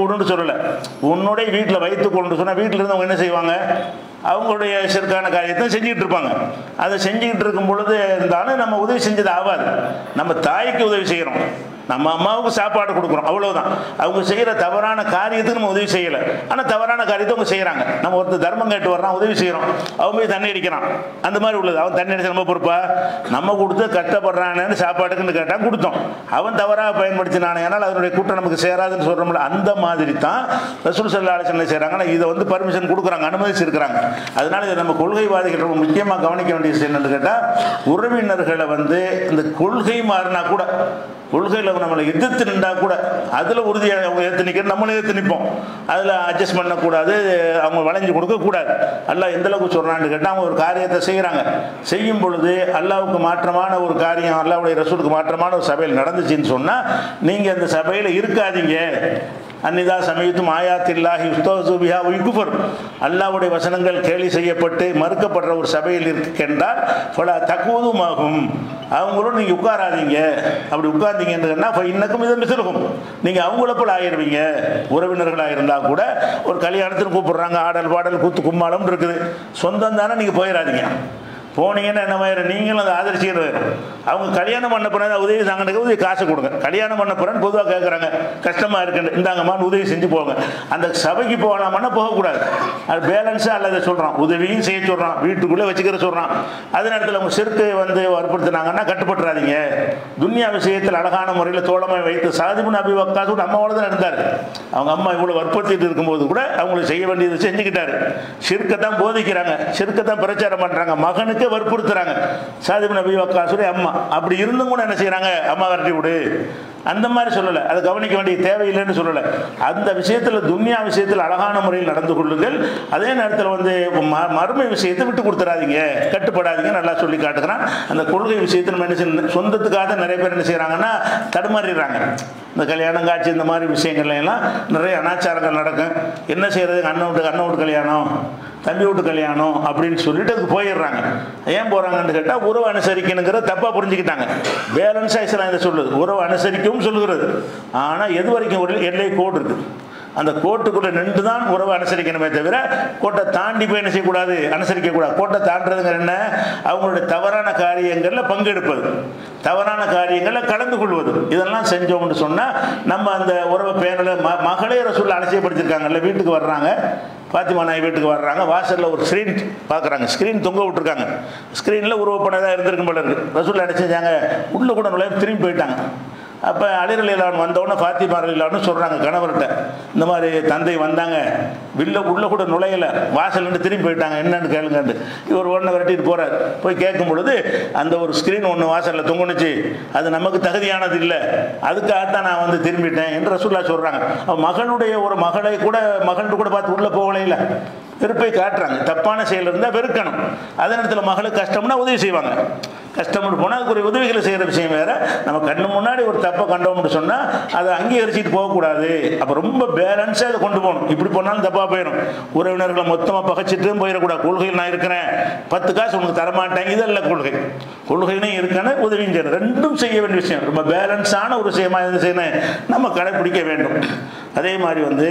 விடுன்னு சொல்லலை உன்னுடைய வீட்டில் வைத்து கொண்டு சொன்னால் வீட்டில் இருந்தவங்க என்ன செய்வாங்க அவங்களுடைய சிற்கான காரியத்தை செஞ்சுக்கிட்டு இருப்பாங்க அதை செஞ்சுக்கிட்டு இருக்கும் பொழுது இருந்தாலும் நம்ம உதவி செஞ்சது ஆகாது நம்ம தாய்க்கு உதவி செய்கிறோம் நம்ம அம்மாவுக்கு சாப்பாடு கொடுக்குறோம் அவ்வளவுதான் அவங்க செய்கிற தவறான காரியத்துக்கு நம்ம உதவி செய்யலை ஆனால் தவறான காரியத்தை அவங்க செய்கிறாங்க நம்ம ஒருத்தர் தர்மம் கேட்டு வர்றான் உதவி செய்கிறோம் அவன் போய் தண்ணி அடிக்கிறான் அந்த மாதிரி உள்ளது அவன் தண்ணி அடிச்சு நம்ம பொறுப்பா நம்ம கொடுத்து கஷ்டப்படுறானேன்னு சாப்பாட்டுக்குன்னு கேட்டால் கொடுத்தோம் அவன் தவறாக பயன்படுத்தினானே ஆனால் அதனுடைய கூட்டம் நமக்கு சேராதுன்னு சொல்கிறோம்ல அந்த மாதிரி தான் ரசூல் சல்லா ஆலோசனை செய்கிறாங்கன்னா இதை வந்து பர்மிஷன் கொடுக்குறாங்க அனுமதிச்சிருக்கிறாங்க அதனால இதை நம்ம கொள்கைவாதிகள் ரொம்ப முக்கியமாக கவனிக்க வேண்டிய விஷயம் என்னன்னு கேட்டால் உறவினர்களை வந்து இந்த கொள்கை மாறினா கூட கொள்கையில் நம்மளை எதிர்த்து நின்றா கூட அதில் உறுதியாக அவங்க எதிர்த்து நிற்கிற நம்மளும் எதிர்த்து நிற்போம் அதில் அட்ஜஸ்ட் பண்ணக்கூடாது அவங்க வளைஞ்சு கொடுக்கக்கூடாது அல்லாஹ் எந்த அளவுக்கு சொல்கிறான்னு கேட்டால் அவங்க ஒரு காரியத்தை செய்கிறாங்க செய்யும் பொழுது அல்லாவுக்கு மாற்றமான ஒரு காரியம் அல்லாவுடைய ரசூலுக்கு மாற்றமான ஒரு சபையில் நடந்துச்சுன்னு சொன்னால் நீங்கள் அந்த சபையில் இருக்காதீங்க அன்னிதா சமயத்தும் ஆயாத்தில்லாஹி உஸ்தோசுபியா உய்குஃபர் அல்லாவுடைய வசனங்கள் கேலி செய்யப்பட்டு மறுக்கப்படுற ஒரு சபையில் இருக்கின்றால் பல தக்குவதுமாகும் அவங்களும் நீங்கள் உட்காராதீங்க அப்படி உட்கார்ந்தீங்கன்னா இன்னக்கும் இதை மிசிருக்கும் நீங்கள் அவங்கள போல ஆயிடுவீங்க உறவினர்களாக இருந்தால் கூட ஒரு கல்யாணத்துக்கு கூப்பிடுறாங்க ஆடல் பாடல் கூத்து கும்மாளம் இருக்குது சொந்தம் தானே நீங்கள் போயிடாதீங்க போனீங்கன்னா என்ன மாதிரி நீங்களும் அதை ஆதரிச்சுக்கிட்டு வரும் அவங்க கல்யாணம் பண்ண பிறகு உதவி தாங்கனுக்கு உதவி காசு கொடுங்க கல்யாணம் பண்ண பிறகு பொதுவாக கேட்குறாங்க கஷ்டமாக இருக்குன்னு இந்தாங்கம்மான்னு உதவி செஞ்சு போங்க அந்த சபைக்கு போகலாமான்னா போகக்கூடாது அது பேலன்ஸாக அல்லது சொல்கிறான் உதவியும் செய்ய சொல்கிறான் வீட்டுக்குள்ளே வச்சுக்கிற சொல்கிறான் அதே நேரத்தில் அவங்க செருக்கு வந்து வற்புறுத்தினாங்கன்னா கட்டுப்பட்டுறாதீங்க துன்யா விஷயத்தில் அழகான முறையில் தோழமை வைத்து சாதிபுன் அபி வக்காசு அம்மாவோட தான் இருந்தார் அவங்க அம்மா இவ்வளோ வற்புறுத்திட்டு இருக்கும்போது கூட அவங்களுக்கு செய்ய வேண்டியது செஞ்சுக்கிட்டாரு சிறுக்கத்தான் போதிக்கிறாங்க சிறுக்கத்தான் பிரச்சாரம் பண்ணுறாங்க மகனுக்கு அதுக்கே வற்புறுத்துறாங்க சாதிபு நபி வக்காசுடைய அம்மா அப்படி இருந்தும் கூட என்ன செய்யறாங்க அம்மா விரட்டி விடு அந்த மாதிரி சொல்லலை அதை கவனிக்க வேண்டிய தேவையில்லைன்னு சொல்லலை அந்த விஷயத்தில் துன்யா விஷயத்தில் அழகான முறையில் நடந்து கொள்ளுங்கள் அதே நேரத்தில் வந்து ம மறுமை விஷயத்தை விட்டு கொடுத்துறாதீங்க கட்டுப்படாதீங்க நல்லா சொல்லி காட்டுக்கிறான் அந்த கொள்கை விஷயத்தில் நம்ம என்ன செய்யணும் சொந்தத்துக்காக நிறைய பேர் என்ன செய்கிறாங்கன்னா தடுமாறிடுறாங்க இந்த கல்யாணம் காட்சி இந்த மாதிரி விஷயங்கள்ல எல்லாம் நிறைய அனாச்சாரங்கள் நடக்கும் என்ன செய்யறது அண்ணன் வீட்டு அண்ணன் வீட்டு கல்யாணம் தம்பி வீட்டு கல்யாணம் அப்படின்னு சொல்லிட்டு அதுக்கு போயிடுறாங்க ஏன் போகிறாங்கன்னு கேட்டால் உறவு அனுசரிக்கணுங்கிற தப்பாக புரிஞ்சுக்கிட்டாங்க பேலன்ஸாக இஸ்லாம் இதை சொல்லுது உறவு அனுசரிக்கவும் சொல்லுகிறது ஆனால் எது வரைக்கும் ஒரு எல்லை கோடு இருக்குது அந்த கோட்டுக்குள்ளே நின்று தான் உறவை அனுசரிக்கணுமே தவிர கோட்டை தாண்டி போய் என்ன செய்யக்கூடாது அனுசரிக்கக்கூடாது கோட்டை தாண்டுறதுங்கிற என்ன அவங்களுடைய தவறான காரியங்களில் பங்கெடுப்பது தவறான காரியங்களில் கலந்து கொள்வது இதெல்லாம் செஞ்சோம்னு சொன்னால் நம்ம அந்த உறவை பேனலை ம மகளே ரசூலில் அலட்சியப்படுத்திருக்காங்கல்ல வீட்டுக்கு வர்றாங்க பாத்திமா நாய் வீட்டுக்கு வர்றாங்க வாசலில் ஒரு ஸ்க்ரீன் பார்க்குறாங்க ஸ்க்ரீன் தொங்க விட்டுருக்காங்க ஸ்க்ரீனில் உருவப்பனதாக இருந்திருக்கும் போல இருக்கு ரசூல் என்ன செஞ்சாங்க உள்ளே கூட நுழைய திரும்பி போயிட்டாங்க அப்போ அலிரலிலான் வந்தவுடனே ஃபாத்திமா அலிலான்னு சொல்கிறாங்க கணவர்கிட்ட இந்த மாதிரி தந்தை வந்தாங்க வில்ல உள்ளே கூட நுழையலை வாசல்லேருந்து திரும்பி போயிட்டாங்க என்னன்னு கேளுங்கன்னு இவர் உடனே விரட்டிட்டு போகிறார் போய் கேட்கும் பொழுது அந்த ஒரு ஸ்க்ரீன் ஒன்று வாசலில் தொங்குனுச்சு அது நமக்கு தகுதியானது இல்லை அதுக்காகத்தான் நான் வந்து திரும்பிட்டேன் என்று ரசூல்லா சொல்கிறாங்க மகனுடைய ஒரு மகளை கூட மகன் கூட பார்த்து உள்ளே போகலை இல்லை வெறுப்பை காட்டுறாங்க தப்பான செயல் இருந்தால் வெறுக்கணும் அதே நேரத்தில் மகளுக்கு கஷ்டம்னா உதவி செய்வாங்க கஷ்டம்னு போனால் அதுக்கு ஒரு உதவிகளை செய்கிற விஷயம் வேறு நம்ம கண்ணு முன்னாடி ஒரு தப்பை கண்டோம்னு சொன்னால் அதை அங்கீகரிச்சிட்டு போகக்கூடாது அப்போ ரொம்ப பேலன்ஸாக அதை கொண்டு போகணும் இப்படி போனாலும் தப்பாக போயிடும் உறவினர்களை மொத்தமாக பகைச்சிட்டும் போயிடக்கூடாது கொள்கையில் நான் இருக்கிறேன் பத்து காசு உனக்கு தரமாட்டேன் இதல்ல கொள்கை கொள்கையிலும் இருக்கணும் உதவியும் செய்யணும் ரெண்டும் செய்ய வேண்டிய விஷயம் ரொம்ப பேலன்ஸான ஒரு விஷயமா இருந்து செய்யணும் நம்ம கடைப்பிடிக்க வேண்டும் அதே மாதிரி வந்து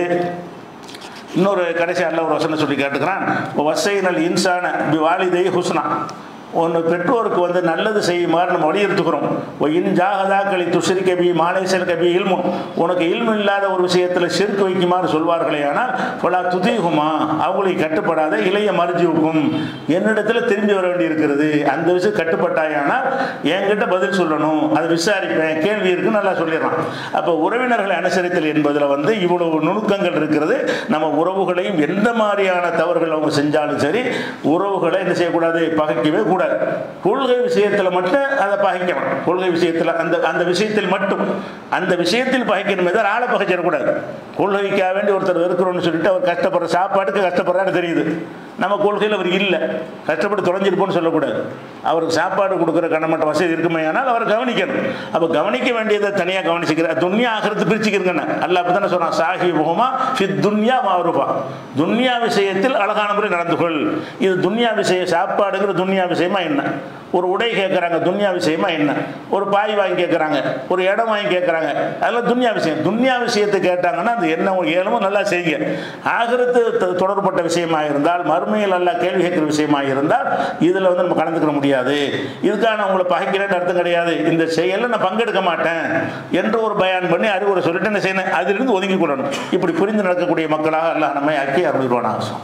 இன்னொரு கடைசி அல்ல ஒரு வசனம் சொல்லி கேட்டுக்கிறான் வசைனல் இன்சான வாலிதை ஹுஸ்னா ஒன்று பெற்றோருக்கு வந்து நல்லது செய்யுமாறு நம்ம வலியுறுத்துக்கிறோம் ஓ இன் ஜாகதா களி துஷரி கபி மாலேசர் கபி இல்மும் உனக்கு இல்மு இல்லாத ஒரு விஷயத்தில் சிறுக்கு வைக்குமாறு சொல்வார்களே ஆனால் பலா துதிகுமா அவங்களை கட்டுப்படாத இளைய மருஜிவுக்கும் என்னிடத்தில் திரும்பி வர வேண்டியிருக்கிறது அந்த விஷயம் கட்டுப்பட்டாயானால் என்கிட்ட பதில் சொல்லணும் அதை விசாரிப்பேன் கேள்வி இருக்குன்னு நல்லா சொல்லிடுறான் அப்போ உறவினர்களை அனுசரித்தல் என்பதில் வந்து இவ்வளவு நுணுக்கங்கள் இருக்கிறது நம்ம உறவுகளையும் எந்த மாதிரியான தவறுகள் அவங்க செஞ்சாலும் சரி உறவுகளை என்ன செய்யக்கூடாது பகைக்கவே கூடாது கூடாது கொள்கை விஷயத்தில் மட்டும் அதை பகைக்கணும் கொள்கை விஷயத்தில் அந்த அந்த விஷயத்தில் மட்டும் அந்த விஷயத்தில் பகைக்கணுமே தவிர ஆளை பகைச்சிடக்கூடாது கொள்கைக்காக வேண்டி ஒருத்தர் இருக்கிறோம்னு சொல்லிட்டு அவர் கஷ்டப்படுற சாப்பாட்டுக்கு கஷ்டப்படுறான்னு தெரியுது நம்ம கொள்கையில் அவர் இல்லை கஷ்டப்பட்டு தொலைஞ்சிருப்போம்னு சொல்லக்கூடாது அவருக்கு சாப்பாடு கொடுக்குற கண்ணமட்ட வசதி இருக்குமே ஆனால் அவர் கவனிக்கணும் அப்போ கவனிக்க வேண்டியதை தனியாக கவனிச்சுக்கிற துன்யா ஆகிறது பிரிச்சுக்கிறங்கண்ணே அல்ல அப்படி தானே சொல்கிறான் சாஹி முகமா ஃபித் துன்யா மாறுபா துன்யா விஷயத்தில் அழகான முறை நடந்து கொள் இது துன்யா விஷய சாப்பாடுங்கிற துன்யா விஷயமா என்ன ஒரு உடை கேட்குறாங்க துன்யா விஷயமா என்ன ஒரு பாய் வாங்கி கேட்குறாங்க ஒரு இடம் வாங்கி கேட்குறாங்க அதெல்லாம் துன்யா விஷயம் துன்யா விஷயத்தை கேட்டாங்கன்னா அது என்ன ஏழுமோ நல்லா செய்யுங்க ஆகிரத்து த- தொடர்பட்ட விஷயமா இருந்தால் மறுமையில் நல்லா கேள்வி கேட்குற விஷயமா இருந்தால் இதில் வந்து நம்ம கலந்துக்கிற முடியாது இதுக்காக நான் உங்களை பகைக்கிறேன்னு அர்த்தம் கிடையாது இந்த செயலில் நான் பங்கெடுக்க மாட்டேன் என்று ஒரு பயான் பண்ணி அறிவுரை சொல்லிட்டு என்ன செய்யணும் அதிலிருந்து ஒதுங்கி கொள்ளணும் இப்படி புரிந்து நடக்கக்கூடிய மக்களாக எல்லாம் நம்ம ஆக்கி அருள்வான அவசியம்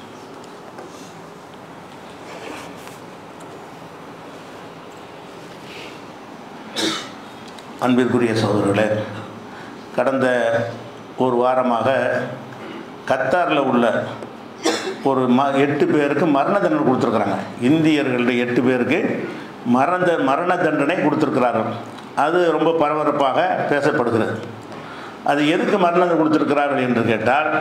அன்பிற்குரிய சகோதரர்களே கடந்த ஒரு வாரமாக கத்தாரில் உள்ள ஒரு ம எட்டு பேருக்கு மரண தண்டனை கொடுத்துருக்குறாங்க இந்தியர்களுடைய எட்டு பேருக்கு மரண மரண தண்டனை கொடுத்துருக்கிறார்கள் அது ரொம்ப பரபரப்பாக பேசப்படுகிறது அது எதுக்கு மரண தண்டனை கொடுத்துருக்கிறார்கள் என்று கேட்டால்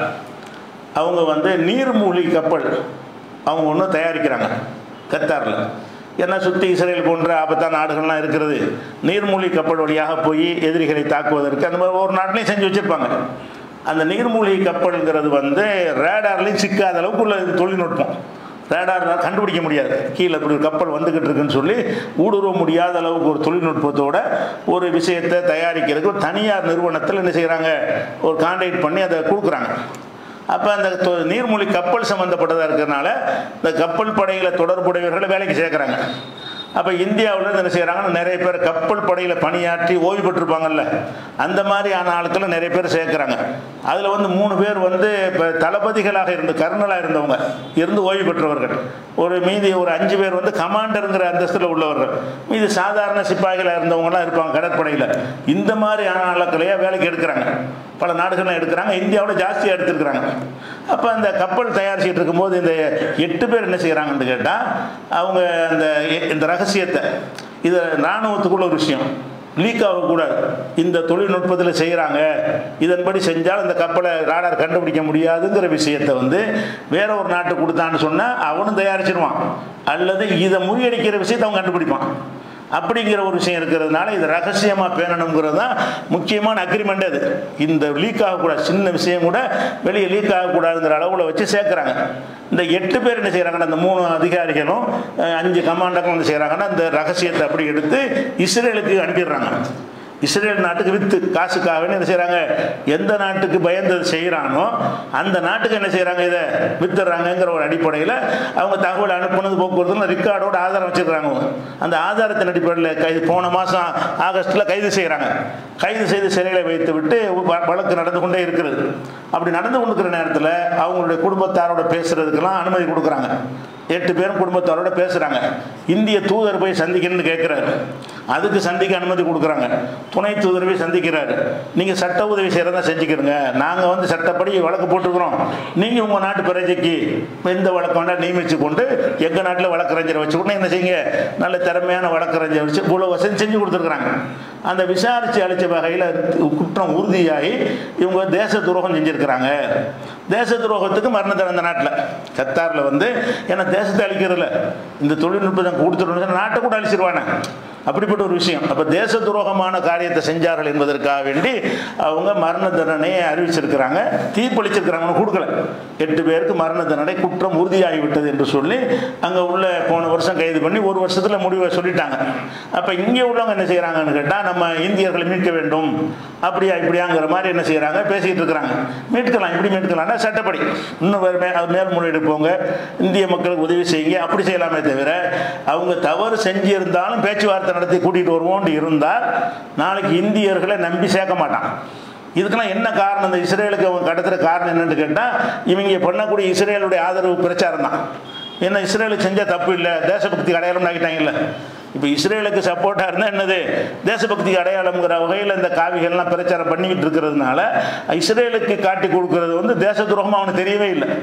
அவங்க வந்து நீர்மூழ்கி கப்பல் அவங்க ஒன்று தயாரிக்கிறாங்க கத்தாரில் ஏன்னா சுற்றி இஸ்ரேல் போன்ற ஆபத்தான நாடுகள்லாம் இருக்கிறது நீர்மூழ்கி கப்பல் வழியாக போய் எதிரிகளை தாக்குவதற்கு அந்த மாதிரி ஒரு நாட்டிலையும் செஞ்சு வச்சுருப்பாங்க அந்த நீர்மூழ்கி கப்பல்ங்கிறது வந்து ரேடார்லையும் சிக்காத அளவுக்கு உள்ள தொழில்நுட்பம் ரேடார் கண்டுபிடிக்க முடியாது கீழே இப்படி ஒரு கப்பல் வந்துக்கிட்டு இருக்குன்னு சொல்லி ஊடுருவ முடியாத அளவுக்கு ஒரு தொழில்நுட்பத்தோட ஒரு விஷயத்தை தயாரிக்கிறதுக்கு ஒரு தனியார் நிறுவனத்தில் என்ன செய்கிறாங்க ஒரு கான்டாக்ட் பண்ணி அதை கொடுக்குறாங்க அப்போ அந்த தொ- நீர்மூழ்கி கப்பல் சம்மந்தப்பட்டதாக இருக்கிறதுனால இந்த கப்பல் படையில் தொடர்புடையவர்களை வேலைக்கு சேர்க்குறாங்க அப்போ இந்தியாவில் என்ன செய்கிறாங்கன்னா நிறைய பேர் கப்பல் படையில் பணியாற்றி ஓய்வு பெற்றிருப்பாங்கல்ல அந்த மாதிரியான ஆட்களை நிறைய பேர் சேர்க்குறாங்க அதில் வந்து மூணு பேர் வந்து இப்போ தளபதிகளாக இருந்து கர்னலாக இருந்தவங்க இருந்து ஓய்வு பெற்றவர்கள் ஒரு மீதி ஒரு அஞ்சு பேர் வந்து கமாண்டருங்கிற அந்தஸ்தில் உள்ளவர்கள் மீதி சாதாரண சிப்பாய்களாக இருந்தவங்கலாம் இருப்பாங்க கடற்படையில் இந்த மாதிரி ஆட்களையே வேலைக்கு எடுக்கிறாங்க பல நாடுகள்லாம் எடுக்கிறாங்க இந்தியாவில் ஜாஸ்தியாக எடுத்துருக்குறாங்க அப்போ அந்த கப்பல் தயாரிச்சுட்டு இருக்கும்போது இந்த எட்டு பேர் என்ன செய்கிறாங்கன்னு கேட்டால் அவங்க அந்த இந்த ரகசியத்தை இது இராணுவத்துக்குள்ள ஒரு விஷயம் லீக் ஆகக்கூடாது இந்த தொழில்நுட்பத்தில் செய்கிறாங்க இதன்படி செஞ்சால் அந்த கப்பலை ராடார் கண்டுபிடிக்க முடியாதுங்கிற விஷயத்தை வந்து வேற ஒரு நாட்டுக்கு கொடுத்தான்னு சொன்னால் அவனும் தயாரிச்சிருவான் அல்லது இதை முறியடிக்கிற விஷயத்தை அவன் கண்டுபிடிப்பான் அப்படிங்கிற ஒரு விஷயம் இருக்கிறதுனால இது ரகசியமாக பேணணுங்கிறது தான் முக்கியமான அக்ரிமெண்ட் அது இந்த லீக் ஆகக்கூடாது சின்ன விஷயம் கூட வெளியே லீக் ஆகக்கூடாதுங்கிற அளவில் வச்சு சேர்க்குறாங்க இந்த எட்டு பேர் என்ன செய்கிறாங்கன்னா அந்த மூணு அதிகாரிகளும் அஹ், அஞ்சு கமாண்டர்களும் என்ன செய்கிறாங்கன்னா இந்த ரகசியத்தை அப்படி எடுத்து இஸ்ரேலுக்கு அனுப்பிடுறாங்க இஸ்ரேல் நாட்டுக்கு வித்து காசுக்காக என்ன செய்கிறாங்க எந்த நாட்டுக்கு பயந்தது செய்கிறானோ அந்த நாட்டுக்கு என்ன செய்கிறாங்க இதை வித்துறாங்கங்கிற ஒரு அடிப்படையில் அவங்க தகவல் அனுப்புனது போக்குவரத்துல ரெக்கார்டோட ஆதாரம் வச்சிருக்கிறாங்க அவங்க. அந்த ஆதாரத்தின் அடிப்படையில் கைது போன மாதம் ஆகஸ்ட்டில் கைது செய்கிறாங்க கைது செய்து சிறையில் வைத்து விட்டு வ- வழக்கு நடந்து கொண்டே இருக்கிறது அப்படி நடந்து கொண்டிருக்கிற நேரத்தில் அவங்களுடைய குடும்பத்தாரோட பேசுறதுக்கெல்லாம் அனுமதி கொடுக்குறாங்க எட்டு பேரும் குடும்பத்தாரோட பேசுகிறாங்க இந்திய தூதர் போய் சந்திக்கணும்னு கேட்குறாரு அதுக்கு சந்திக்க அனுமதி கொடுக்குறாங்க துணை தூதர் போய் சந்திக்கிறாரு நீங்கள் சட்ட உதவி செய்கிறதா செஞ்சுக்கிறங்க நாங்கள் வந்து சட்டப்படி வழக்கு போட்டுக்கிறோம் நீங்கள் உங்கள் நாட்டு பிரஜைக்கு எந்த வழக்கு வேண்டாம் நியமித்து கொண்டு எங்கள் நாட்டில் வழக்கறிஞரை வச்சு கூட என்ன செய்யுங்க நல்ல திறமையான வழக்கறிஞரை வச்சு இவ்வளோ வசதி செஞ்சு கொடுத்துருக்குறாங்க அந்த விசாரித்து அளித்த வகையில் குற்றம் உறுதியாகி இவங்க தேச துரோகம் செஞ்சுருக்கிறாங்க தேச துரோகத்துக்கு மரண தண்டனை இந்த நாட்டில் கத்தாரில் வந்து ஏன்னா தேசத்தை அழிக்கிறதில்ல இந்த தொழில்நுட்பத்தை கொடுத்துட்டோம்னு நாட்டை கூட அழிச்சிருவானே அப்படிப்பட்ட ஒரு விஷயம் அப்போ தேச துரோகமான காரியத்தை செஞ்சார்கள் என்பதற்காக வேண்டி அவங்க மரண தண்டனையை அறிவிச்சிருக்கிறாங்க தீர்ப்பளிச்சிருக்கிறாங்க கொடுக்கல எட்டு பேருக்கு மரண தண்டனை குற்றம் உறுதியாகிவிட்டது என்று சொல்லி அங்கே உள்ள போன வருஷம் கைது பண்ணி ஒரு வருஷத்தில் முடிவை சொல்லிட்டாங்க அப்போ இங்கே உள்ளவங்க என்ன செய்கிறாங்கன்னு கேட்டால் நம்ம இந்தியர்களை மீட்க வேண்டும் அப்படியா இப்படியாங்கிற மாதிரி என்ன செய்கிறாங்க பேசிக்கிட்டு இருக்கிறாங்க மீட்கலாம் இப்படி மீட்கலாம்னா சட்டப்படி இன்னும் வேறு மே அது மேல்முறையீடு போங்க இந்திய மக்களுக்கு உதவி செய்யுங்க அப்படி செய்யலாமே தவிர அவங்க தவறு செஞ்சிருந்தாலும் பேச்சுவார்த்தை நடத்தி கூட்டிகிட்டு வருவோம்னு இருந்தால் நாளைக்கு இந்தியர்களை நம்பி சேர்க்க மாட்டான் இதுக்கெல்லாம் என்ன காரணம் இந்த இஸ்ரேலுக்கு அவங்க கடத்துற காரணம் என்னன்னு கேட்டால் இவங்க பண்ணக்கூடிய இஸ்ரேலுடைய ஆதரவு பிரச்சாரம் தான் ஏன்னா இஸ்ரேலுக்கு செஞ்சால் தப்பு இல்லை தேசபக்தி அடையாளம் ஆகிட்டாங்கல்ல இப்போ இஸ்ரேலுக்கு சப்போர்ட்டாக இருந்தால் என்னது தேசபக்திக்கு அடையாளம்ங்கிற வகையில் இந்த காவிகள்லாம் பிரச்சாரம் பண்ணிக்கிட்டு இருக்கிறதுனால இஸ்ரேலுக்கு காட்டி கொடுக்கறது வந்து தேச துரோகமாக அவனுக்கு தெரியவே இல்லை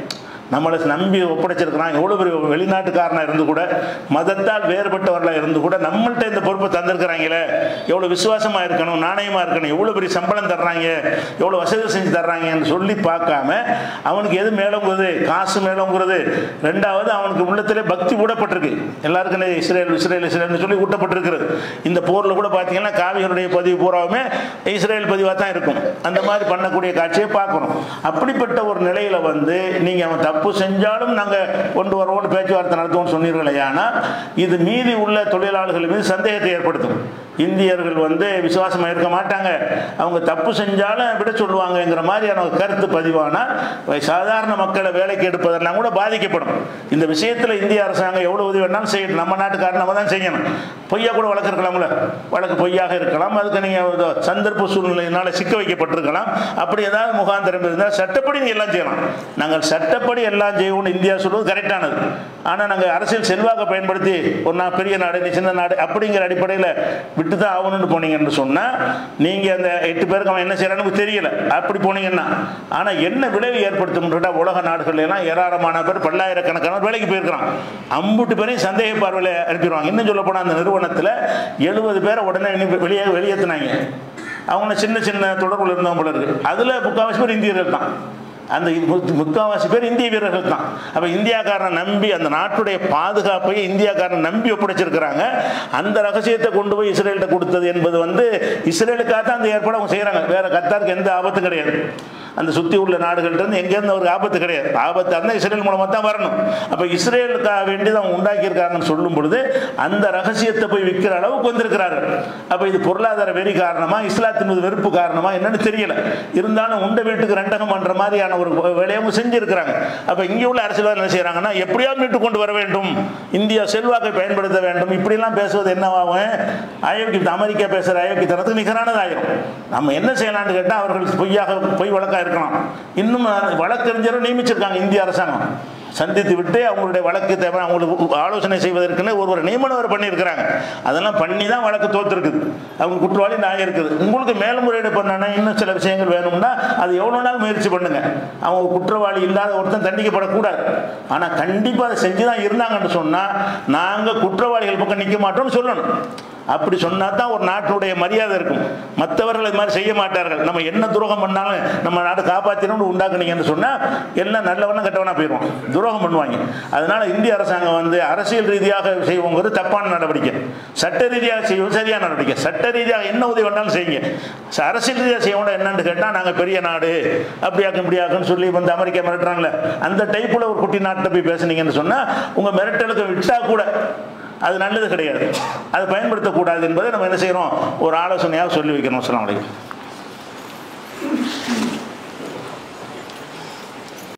நம்மளை நம்பி ஒப்படைச்சிருக்கிறான் எவ்வளோ பெரிய வெளிநாட்டுக்காரனா இருந்து கூட மதத்தால் வேறுபட்டவர்களாக இருந்து கூட நம்மள்ட்ட இந்த பொறுப்பை தந்திருக்கிறாங்களே எவ்வளோ விசுவாசமா இருக்கணும் நாணயமா இருக்கணும் எவ்வளோ பெரிய சம்பளம் தர்றாங்க எவ்வளோ வசதி செஞ்சு தர்றாங்கன்னு சொல்லி பார்க்காம அவனுக்கு எது மேலோங்குறது காசு மேலோங்குறது ரெண்டாவது அவனுக்கு உள்ளத்திலே பக்தி ஊடப்பட்டிருக்கு எல்லாருக்கும் இந்த இஸ்ரேல் இஸ்ரேல் இஸ்ரேல்னு சொல்லி ஊட்டப்பட்டிருக்கிறது இந்த போரில் கூட பார்த்தீங்கன்னா காவிகளுடைய பதிவு பூராவுமே இஸ்ரேல் பதிவாக தான் இருக்கும் அந்த மாதிரி பண்ணக்கூடிய காட்சியை பார்க்கணும் அப்படிப்பட்ட ஒரு நிலையில வந்து நீங்க அவன் தப்பு செஞ்சாலும் நாங்க கொண்டு வருவோம் பேச்சுவார்த்தை நடத்துவோம் சொன்னீர்களே ஆனால் இது மீதி உள்ள தொழிலாளர்கள் மீது சந்தேகத்தை ஏற்படுத்தும் இந்தியர்கள் வந்து விசுவாசமா இருக்க மாட்டாங்க அவங்க தப்பு செஞ்சாலும் விட சொல்லுவாங்கங்கிற மாதிரியான ஒரு கருத்து பதிவானால் சாதாரண மக்களை வேலைக்கு எடுப்பதெல்லாம் கூட பாதிக்கப்படும் இந்த விஷயத்தில் இந்திய அரசாங்கம் எவ்வளவு உதவி வேணாலும் செய்யணும் நம்ம நாட்டுக்காரர் நம்ம தான் செய்யணும் பொய்யா கூட வழக்கு இருக்கலாம்ல வழக்கு பொய்யாக இருக்கலாம் அதுக்கு நீங்க சந்தர்ப்ப சூழ்நிலையினால சிக்க வைக்கப்பட்டிருக்கலாம் அப்படி ஏதாவது முகாந்திரம் இருந்தால் சட்டப்படி நீங்க எல்லாம் செய்யலாம் நாங்கள் சட்டப்படி எல்லாம் செய்வோம்னு இந்தியா சொல்வது கரெக்டானது ஆனால் நாங்கள் அரசியல் செல்வாக்கை பயன்படுத்தி ஒரு நான் பெரிய நாடு நீ சின்ன நாடு அப்படிங்கிற அடிப்படையில் விட்டு தான் ஆகணும்னு போனீங்கன்னு சொன்னால் நீங்கள் அந்த எட்டு பேருக்கு அவன் என்ன செய்யறான்னு தெரியல அப்படி போனீங்கன்னா ஆனால் என்ன விளைவு ஏற்படுத்தும் கேட்டால் உலக நாடுகள் எல்லாம் ஏராளமான பேர் பல்லாயிரக்கணக்கான வேலைக்கு போயிருக்கிறான் அம்புட்டு பேரையும் சந்தேக பார்வையில் அனுப்பிடுவாங்க இன்னும் சொல்ல போனால் அந்த நிறுவனத்தில் எழுபது பேரை உடனே இனி வெளியே வெளியேற்றினாங்க அவங்க சின்ன சின்ன தொடர்புல இருந்தவங்க போல இருக்கு அதில் முக்கால்வாசி பேர் இந்தியர்கள் தான் அந்த மு- முக்காவாசி பேர் இந்திய வீரர்கள் தான் அப்போ இந்தியாக்காரனை நம்பி அந்த நாட்டுடைய பாதுகாப்பை இந்தியாக்காரனை நம்பி ஒப்படைச்சிருக்கிறாங்க அந்த ரகசியத்தை கொண்டு போய் இஸ்ரேல்கிட்ட கொடுத்தது என்பது வந்து இஸ்ரேலுக்காக தான் அந்த ஏற்பாடு அவங்க செய்கிறாங்க வேற கத்தாருக்கு எந்த ஆபத்தும் கிடையாது அந்த சுற்றி உள்ள நாடுகள்ட்ட இருந்து எங்கேருந்து ஒரு ஆபத்து கிடையாது ஆபத்து இருந்தால் இஸ்ரேல் மூலமாக தான் வரணும் அப்போ இஸ்ரேலுக்காக வேண்டி தான் அவங்க உண்டாக்கியிருக்காங்கன்னு சொல்லும் பொழுது அந்த ரகசியத்தை போய் விற்கிற அளவுக்கு வந்திருக்கிறார்கள் அப்போ இது பொருளாதார வெறி காரணமா இஸ்லாத்தின் மீது வெறுப்பு காரணமா என்னன்னு தெரியல இருந்தாலும் உண்ட வீட்டுக்கு ரெண்டகம் பண்ற மாதிரியான ஒரு வேலையை அவங்க செஞ்சிருக்கிறாங்க அப்போ இங்கே உள்ள அரசியல்வாதி என்ன செய்றாங்கன்னா எப்படியாவது மீட்டு கொண்டு வர வேண்டும் இந்தியா செல்வாக்கை பயன்படுத்த வேண்டும் இப்படிலாம் பேசுவது என்னவாகும் அயோக்கிய அமெரிக்கா பேசுகிற அயோக்கியத்தனத்துக்கு நிகரானது ஆயிரும் நம்ம என்ன செய்யலாம்னு கேட்டால் அவர்கள் பொய்யாக பொய் வழக்கா இருக்கலாம் இன்னும் வழக்கறிஞரும் நியமிச்சிருக்காங்க இந்திய அரசாங்கம் சந்தித்து விட்டு அவங்களுடைய வழக்கு தேவை அவங்களுக்கு ஆலோசனை செய்வதற்குன்னு ஒருவர் நியமனம் வேறு பண்ணியிருக்கிறாங்க அதெல்லாம் பண்ணி தான் வழக்கு தோத்துருக்குது அவங்க குற்றவாளி நான் இருக்குது உங்களுக்கு மேல்முறையீடு பண்ணணும் இன்னும் சில விஷயங்கள் வேணும்னா அது எவ்வளோ நாள் முயற்சி பண்ணுங்க அவங்க குற்றவாளி இல்லாத ஒருத்தன் தண்டிக்கப்படக்கூடாது ஆனால் கண்டிப்பாக அதை செஞ்சு தான் இருந்தாங்கன்னு சொன்னால் நாங்கள் குற்றவாளிகள் பக்கம் நிற்க மாட்டோம்னு சொல்லணும் அப்படி சொன்னா தான் ஒரு நாட்டுடைய மரியாதை இருக்கும் மற்றவர்கள் இது மாதிரி செய்ய மாட்டார்கள் நம்ம என்ன துரோகம் பண்ணாலும் நம்ம நாடு காப்பாற்றணும்னு உண்டாக்குனீங்கன்னு சொன்னா எல்லாம் நல்லவனா கெட்டவனா போயிடுவான் துரோகம் பண்ணுவாங்க அதனால இந்திய அரசாங்கம் வந்து அரசியல் ரீதியாக செய்வோங்கிறது தப்பான நடவடிக்கை சட்ட ரீதியாக செய்வோம் சரியான நடவடிக்கை சட்ட ரீதியாக என்ன உதவி வேணாலும் செய்யுங்க ச- அரசியல் ரீதியாக செய்வோம் என்னன்னு கேட்டால் நாங்கள் பெரிய நாடு அப்படியாக்கும் இப்படியாக்குன்னு சொல்லி வந்து அமெரிக்கா மிரட்டுறாங்களே அந்த டைப்பில் ஒரு குட்டி நாட்டில் போய் பேசுனீங்கன்னு சொன்னால் உங்கள் மிரட்டலுக்கு விட்டா கூட அது நல்லது கிடையாது அதை பயன்படுத்தக்கூடாது என்பதை நம்ம என்ன செய்கிறோம் ஒரு ஆலோசனையாக சொல்லி வைக்கணும் அஸ்ஸலாமு அலைக்கும்